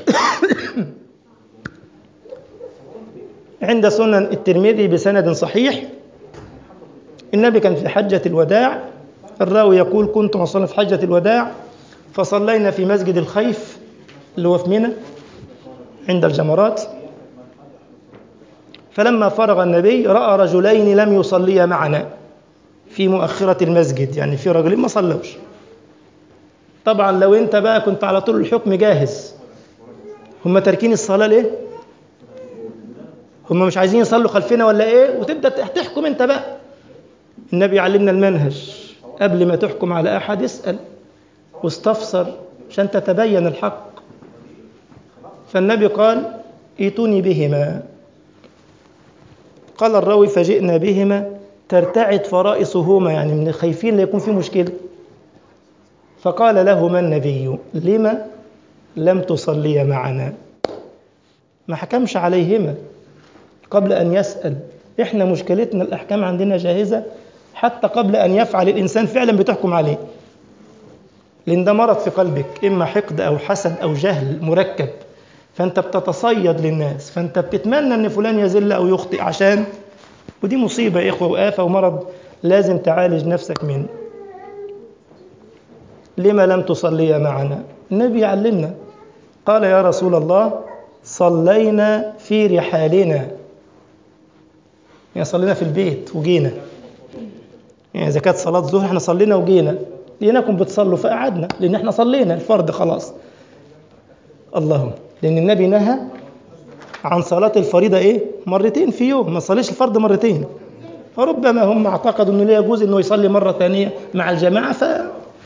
عند سنن الترمذي بسند صحيح النبي كان في حجة الوداع الراوي يقول كنت مصلي في حجة الوداع فصلينا في مسجد الخيف اللي هو في منى عند الجمرات فلما فرغ النبي رأى رجلين لم يصليا معنا في مؤخرة المسجد يعني في رجلين ما صلوش طبعا لو انت بقى كنت على طول الحكم جاهز هم تاركين الصلاة ليه هم مش عايزين يصلوا خلفنا ولا ايه وتبدأ تحكم انت بقى النبي علمنا المنهج قبل ما تحكم على أحد اسأل واستفسر عشان تتبين الحق فالنبي قال ائتوني بهما قال الراوي فجئنا بهما ترتعد فرائصهما يعني من خايفين ليكون في مشكلة فقال لهما النبي لما لم تصليا معنا ما حكمش عليهما قبل أن يسأل إحنا مشكلتنا الأحكام عندنا جاهزة حتى قبل أن يفعل الإنسان فعلا بتحكم عليه لأن ده مرض في قلبك إما حقد أو حسد أو جهل مركب فأنت بتتصيد للناس فأنت بتتمنى أن فلان يزل أو يخطئ عشان ودي مصيبة يا إخوة وآفة ومرض لازم تعالج نفسك منه لما لم تصلي معنا النبي يعلمنا قال يا رسول الله صلينا في رحالنا يعني صلينا في البيت وجينا يعني إذا كانت صلاة ظهر احنا صلينا وجينا لقيناكم بتصلوا فقعدنا لأن احنا صلينا الفرض خلاص اللهم لأن النبي نهى عن صلاة الفريضة إيه؟ مرتين في يوم ما صليش الفرض مرتين فربما هم اعتقدوا أنه لا يجوز أنه يصلي مرة ثانية مع الجماعة ف...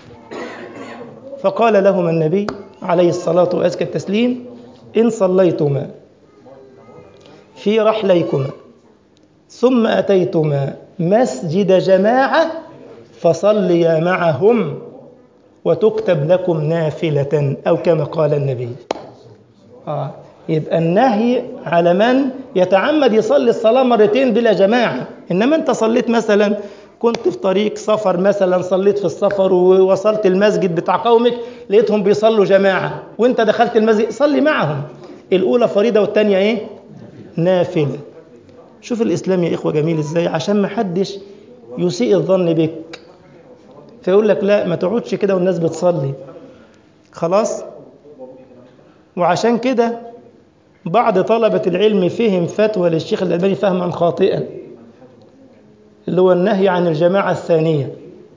فقال لهما النبي عليه الصلاة وأزكى التسليم إن صليتما في رحليكما ثم أتيتما مسجد جماعة فصليا معهم وتكتب لكم نافلة أو كما قال النبي آه. يبقى النهي على من يتعمد يصلي الصلاة مرتين بلا جماعة إنما أنت صليت مثلا كنت في طريق سفر مثلا صليت في السفر ووصلت المسجد بتاع قومك لقيتهم بيصلوا جماعة وانت دخلت المسجد صلي معهم الأولى فريضة والثانية إيه؟ نافلة شوف الإسلام يا إخوة جميل إزاي عشان ما حدش يسيء الظن بك فيقول لك لا ما تقعدش كده والناس بتصلي خلاص وعشان كده بعض طلبة العلم فهم فتوى للشيخ الألباني فهما خاطئا اللي هو النهي عن الجماعة الثانية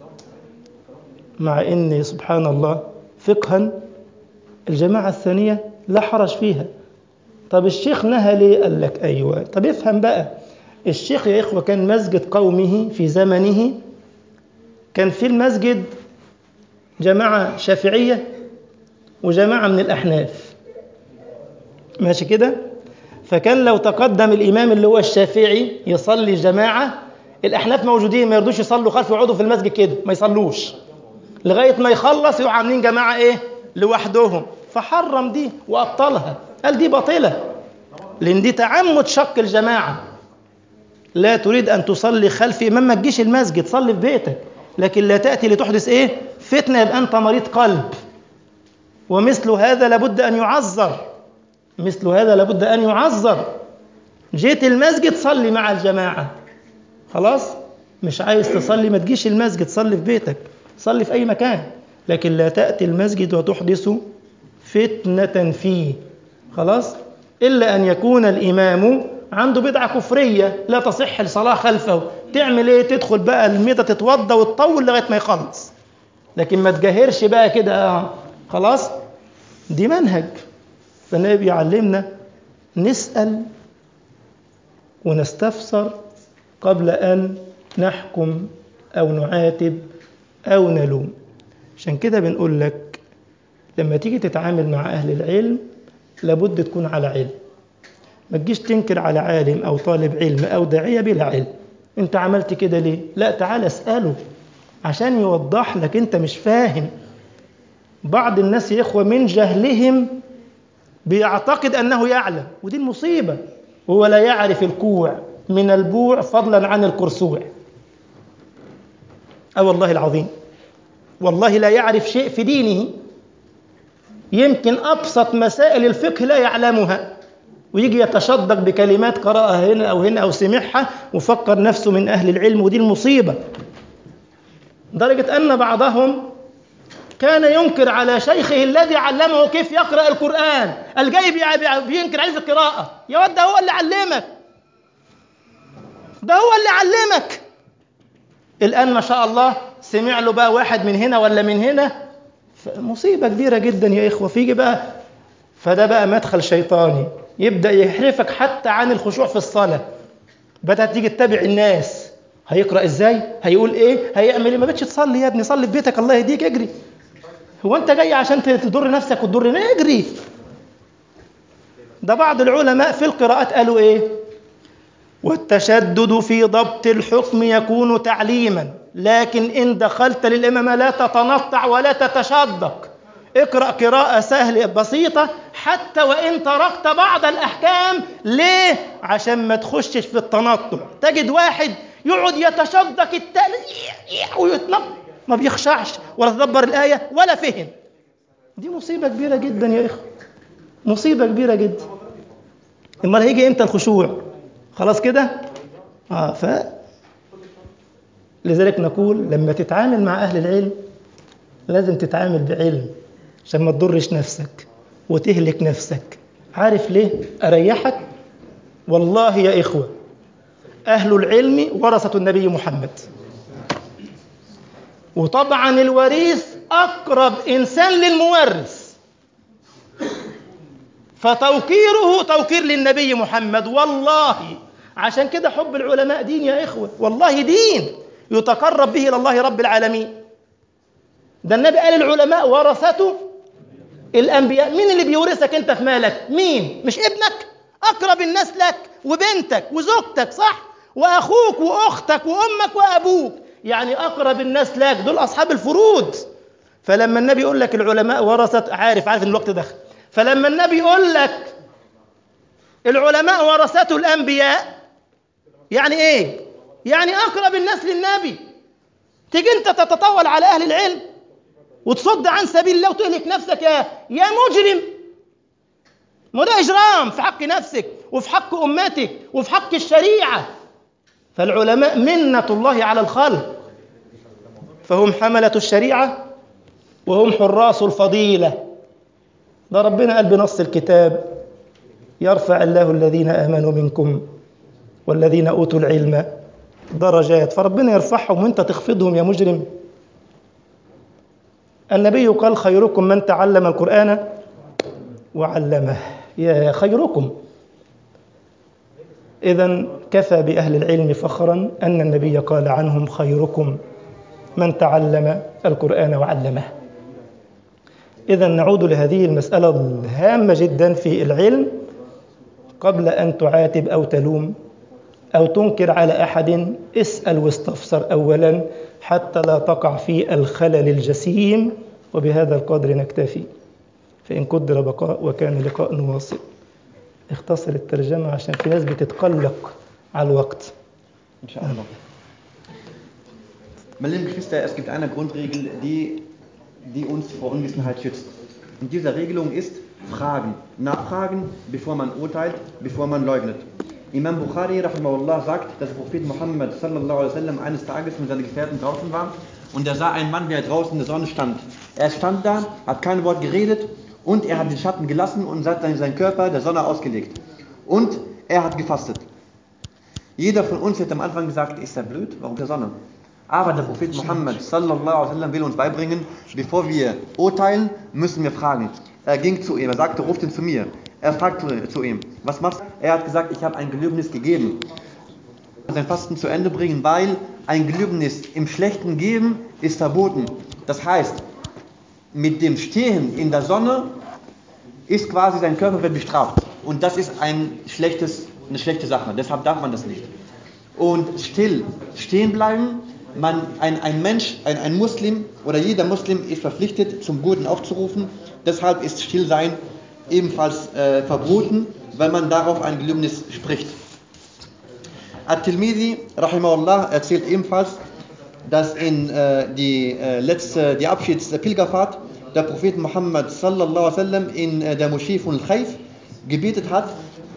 مع أن سبحان الله فقها الجماعة الثانية لا حرج فيها طب الشيخ نهى ليه قال لك أيوة طب افهم بقى الشيخ يا إخوة كان مسجد قومه في زمنه كان في المسجد جماعة شافعية وجماعة من الأحناف ماشي كده فكان لو تقدم الإمام اللي هو الشافعي يصلي جماعة الأحناف موجودين ما يرضوش يصلوا خلفه يقعدوا في المسجد كده ما يصلوش لغاية ما يخلص يقعوا عاملين جماعة إيه لوحدهم فحرم دي وأبطلها قال دي باطلة لأن دي تعمد شق الجماعة لا تريد أن تصلي خلف إمام ما تجيش المسجد صلي في بيتك لكن لا تأتي لتحدث إيه فتنة يبقى أنت مريض قلب ومثل هذا لابد أن يعذر مثل هذا لابد أن يعذر جيت المسجد صلي مع الجماعة خلاص مش عايز تصلي ما تجيش المسجد صلي في بيتك صلي في أي مكان لكن لا تأتي المسجد وتحدث فتنة فيه خلاص إلا أن يكون الإمام عنده بدعة كفرية لا تصح الصلاة خلفه تعمل إيه تدخل بقى الميتة تتوضى وتطول لغاية ما يخلص لكن ما تجاهرش بقى كده آه. خلاص دي منهج فالنبي يعلمنا نسأل ونستفسر قبل أن نحكم أو نعاتب أو نلوم عشان كده بنقول لك لما تيجي تتعامل مع أهل العلم لابد تكون على علم ما تجيش تنكر على عالم أو طالب علم أو داعية بلا علم أنت عملت كده ليه؟ لا تعال اسأله عشان يوضح لك أنت مش فاهم بعض الناس يا إخوة من جهلهم بيعتقد أنه يعلم ودي المصيبة هو لا يعرف الكوع من البوع فضلا عن الكرسوع أو والله العظيم والله لا يعرف شيء في دينه يمكن أبسط مسائل الفقه لا يعلمها ويجي يتشدق بكلمات قرأها هنا أو هنا أو سمعها وفكر نفسه من أهل العلم ودي المصيبة لدرجة أن بعضهم كان ينكر على شيخه الذي علمه كيف يقرأ القرآن الجاي بينكر عليه في القراءة يا ود ده هو اللي علمك ده هو اللي علمك الآن ما شاء الله سمع له بقى واحد من هنا ولا من هنا مصيبة كبيرة جدا يا إخوة فيجي بقى فده بقى مدخل شيطاني يبدأ يحرفك حتى عن الخشوع في الصلاة بدأت تيجي تتابع الناس هيقرأ ازاي هيقول ايه هيعمل ايه ما بتش تصلي يا ابني صلي في بيتك الله يهديك اجري هو انت جاي عشان تضر نفسك وتضرنا اجري ده بعض العلماء في القراءات قالوا ايه والتشدد في ضبط الحكم يكون تعليما لكن ان دخلت للامامه لا تتنطع ولا تتشدق اقرا قراءه سهله بسيطه حتى وان تركت بعض الاحكام ليه عشان ما تخشش في التنطع تجد واحد يقعد يتشدق التالي ويتنطع ما بيخشعش ولا تدبر الايه ولا فهم دي مصيبه كبيره جدا يا اخوه مصيبه كبيره جدا امال هيجي امتى الخشوع خلاص كده اه ف لذلك نقول لما تتعامل مع اهل العلم لازم تتعامل بعلم عشان ما تضرش نفسك وتهلك نفسك عارف ليه اريحك والله يا اخوه اهل العلم ورثه النبي محمد وطبعا الوريث اقرب انسان للمورث فتوقيره توقير للنبي محمد والله عشان كده حب العلماء دين يا إخوة والله دين يتقرب به إلى الله رب العالمين ده النبي قال العلماء ورثته الأنبياء مين اللي بيورثك أنت في مالك مين مش ابنك أقرب الناس لك وبنتك وزوجتك صح وأخوك وأختك وأمك وأبوك يعني أقرب الناس لك دول أصحاب الفروض فلما النبي يقول لك العلماء ورثت عارف عارف ان الوقت دخل فلما النبي يقول لك العلماء ورثته الانبياء يعني ايه يعني اقرب الناس للنبي تيجي انت تتطاول على اهل العلم وتصد عن سبيل الله وتهلك نفسك يا يا مجرم ما ده اجرام في حق نفسك وفي حق امتك وفي حق الشريعه فالعلماء منه الله على الخلق فهم حمله الشريعه وهم حراس الفضيله ده ربنا قال بنص الكتاب يرفع الله الذين امنوا منكم والذين اوتوا العلم درجات فربنا يرفعهم وانت تخفضهم يا مجرم النبي قال خيركم من تعلم القران وعلمه يا خيركم اذا كفى باهل العلم فخرا ان النبي قال عنهم خيركم من تعلم القران وعلمه إذا نعود لهذه المسألة الهامة جدا في العلم قبل أن تعاتب أو تلوم أو تنكر على أحد اسأل واستفسر أولا حتى لا تقع في الخلل الجسيم وبهذا القدر نكتفي فإن قدر بقاء وكان لقاء واصل اختصر الترجمة عشان في ناس بتتقلق على الوقت إن شاء الله. Meine lieben Geschwister, es gibt eine Grundregel, die die uns vor Unwissenheit schützt. Und diese Regelung ist Fragen, Nachfragen, bevor man urteilt, bevor man leugnet. Imam Bukhari rahimahullah sagt, dass der Prophet Muhammad sallallahu alaihi wasallam eines Tages mit seinen Gefährten draußen war und er sah einen Mann, wie er draußen in der Sonne stand. Er stand da, hat kein Wort geredet und er hat den Schatten gelassen und hat seinen Körper der Sonne ausgelegt. Und er hat gefastet. Jeder von uns hätte am Anfang gesagt, ist er blöd? Warum der Sonne? Aber der Prophet Muhammad sallallahu alaihi wasallam will uns beibringen, bevor wir urteilen, müssen wir fragen. Er ging zu ihm, er sagte, ruft ihn zu mir. Er fragte zu ihm, was machst du? Er hat gesagt, ich habe ein Gelübnis gegeben. Sein Fasten zu Ende bringen, weil ein Gelübnis im Schlechten geben ist verboten. Das heißt, mit dem Stehen in der Sonne ist quasi sein Körper wird bestraft. Und das ist ein schlechtes, eine schlechte Sache. Deshalb darf man das nicht. Und still stehen bleiben man, ein, ein Mensch, ein, ein Muslim oder jeder Muslim ist verpflichtet, zum Guten aufzurufen. Deshalb ist Stillsein ebenfalls äh, verboten, weil man darauf ein Gelübnis spricht. At-Tirmidhi, rahimahullah, erzählt ebenfalls, dass in äh, die äh, letzte, die Abschiedspilgerfahrt der Prophet Muhammad sallallahu alaihi wasallam in äh, der Moschee von Khayf gebetet hat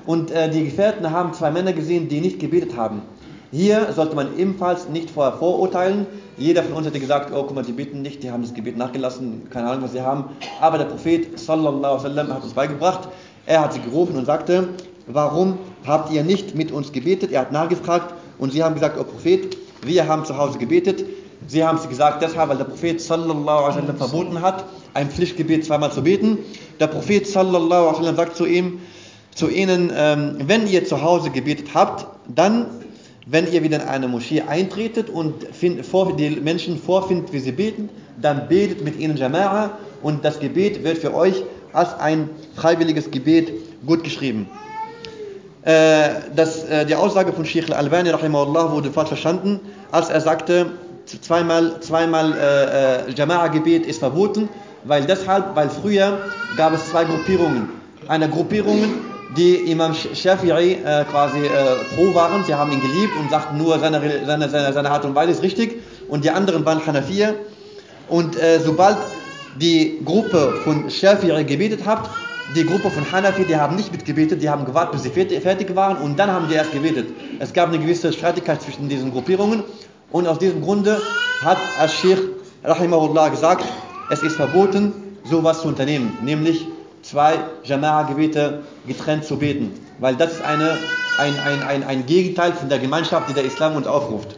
und äh, die Gefährten haben zwei Männer gesehen, die nicht gebetet haben. Hier sollte man ebenfalls nicht vorher vorurteilen. Jeder von uns hätte gesagt, oh guck mal, die beten nicht, die haben das Gebet nachgelassen, keine Ahnung, was sie haben. Aber der Prophet sallallahu alaihi wasallam hat uns beigebracht, er hat sie gerufen und sagte, warum habt ihr nicht mit uns gebetet? Er hat nachgefragt und sie haben gesagt, oh Prophet, wir haben zu Hause gebetet. Sie haben es gesagt deshalb, weil der Prophet sallallahu alaihi wasallam verboten hat, ein Pflichtgebet zweimal zu beten. Der Prophet sallallahu alaihi wasallam sagt zu ihm, zu ihnen, ähm, wenn ihr zu Hause gebetet habt, dann, wenn ihr wieder in eine Moschee eintretet und find, vor, die Menschen vorfindet, wie sie beten, dann betet mit ihnen Jama'a und das Gebet wird für euch als ein freiwilliges Gebet gut geschrieben. Äh, das, äh, die Aussage von Sheikh Al-Albani rahimahullah wurde falsch verstanden, als er sagte, zweimal, zweimal äh, äh, Jama'a-Gebet ist verboten, weil deshalb, weil früher gab es zwei Gruppierungen. Eine Gruppierung, die Imam Shafi'i äh, quasi äh, pro waren, sie haben ihn geliebt und sagten nur, seine, seine, seine, seine Art und Weise ist richtig, und die anderen waren Hanafiya. Und äh, sobald die Gruppe von Shafi'i gebetet hat, die Gruppe von Hanafi, die haben nicht mitgebetet, die haben gewartet, bis sie fertig waren und dann haben die erst gebetet. Es gab eine gewisse Streitigkeit zwischen diesen Gruppierungen und aus diesem Grunde hat Al-Sheikh Rahimahullah gesagt, es ist verboten, sowas zu unternehmen, nämlich zwei Jama'a-Gebete getrennt zu beten, weil das ist eine, ein, ein, ein, ein Gegenteil von der Gemeinschaft, die der Islam uns aufruft.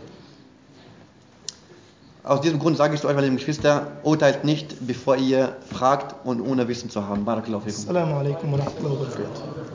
Aus diesem Grund sage ich zu euch, meine lieben Geschwister, urteilt nicht, bevor ihr fragt und ohne Wissen zu haben. Barakallahu fikum. Assalamu alaikum wa rahmatullahi wa barakatuh.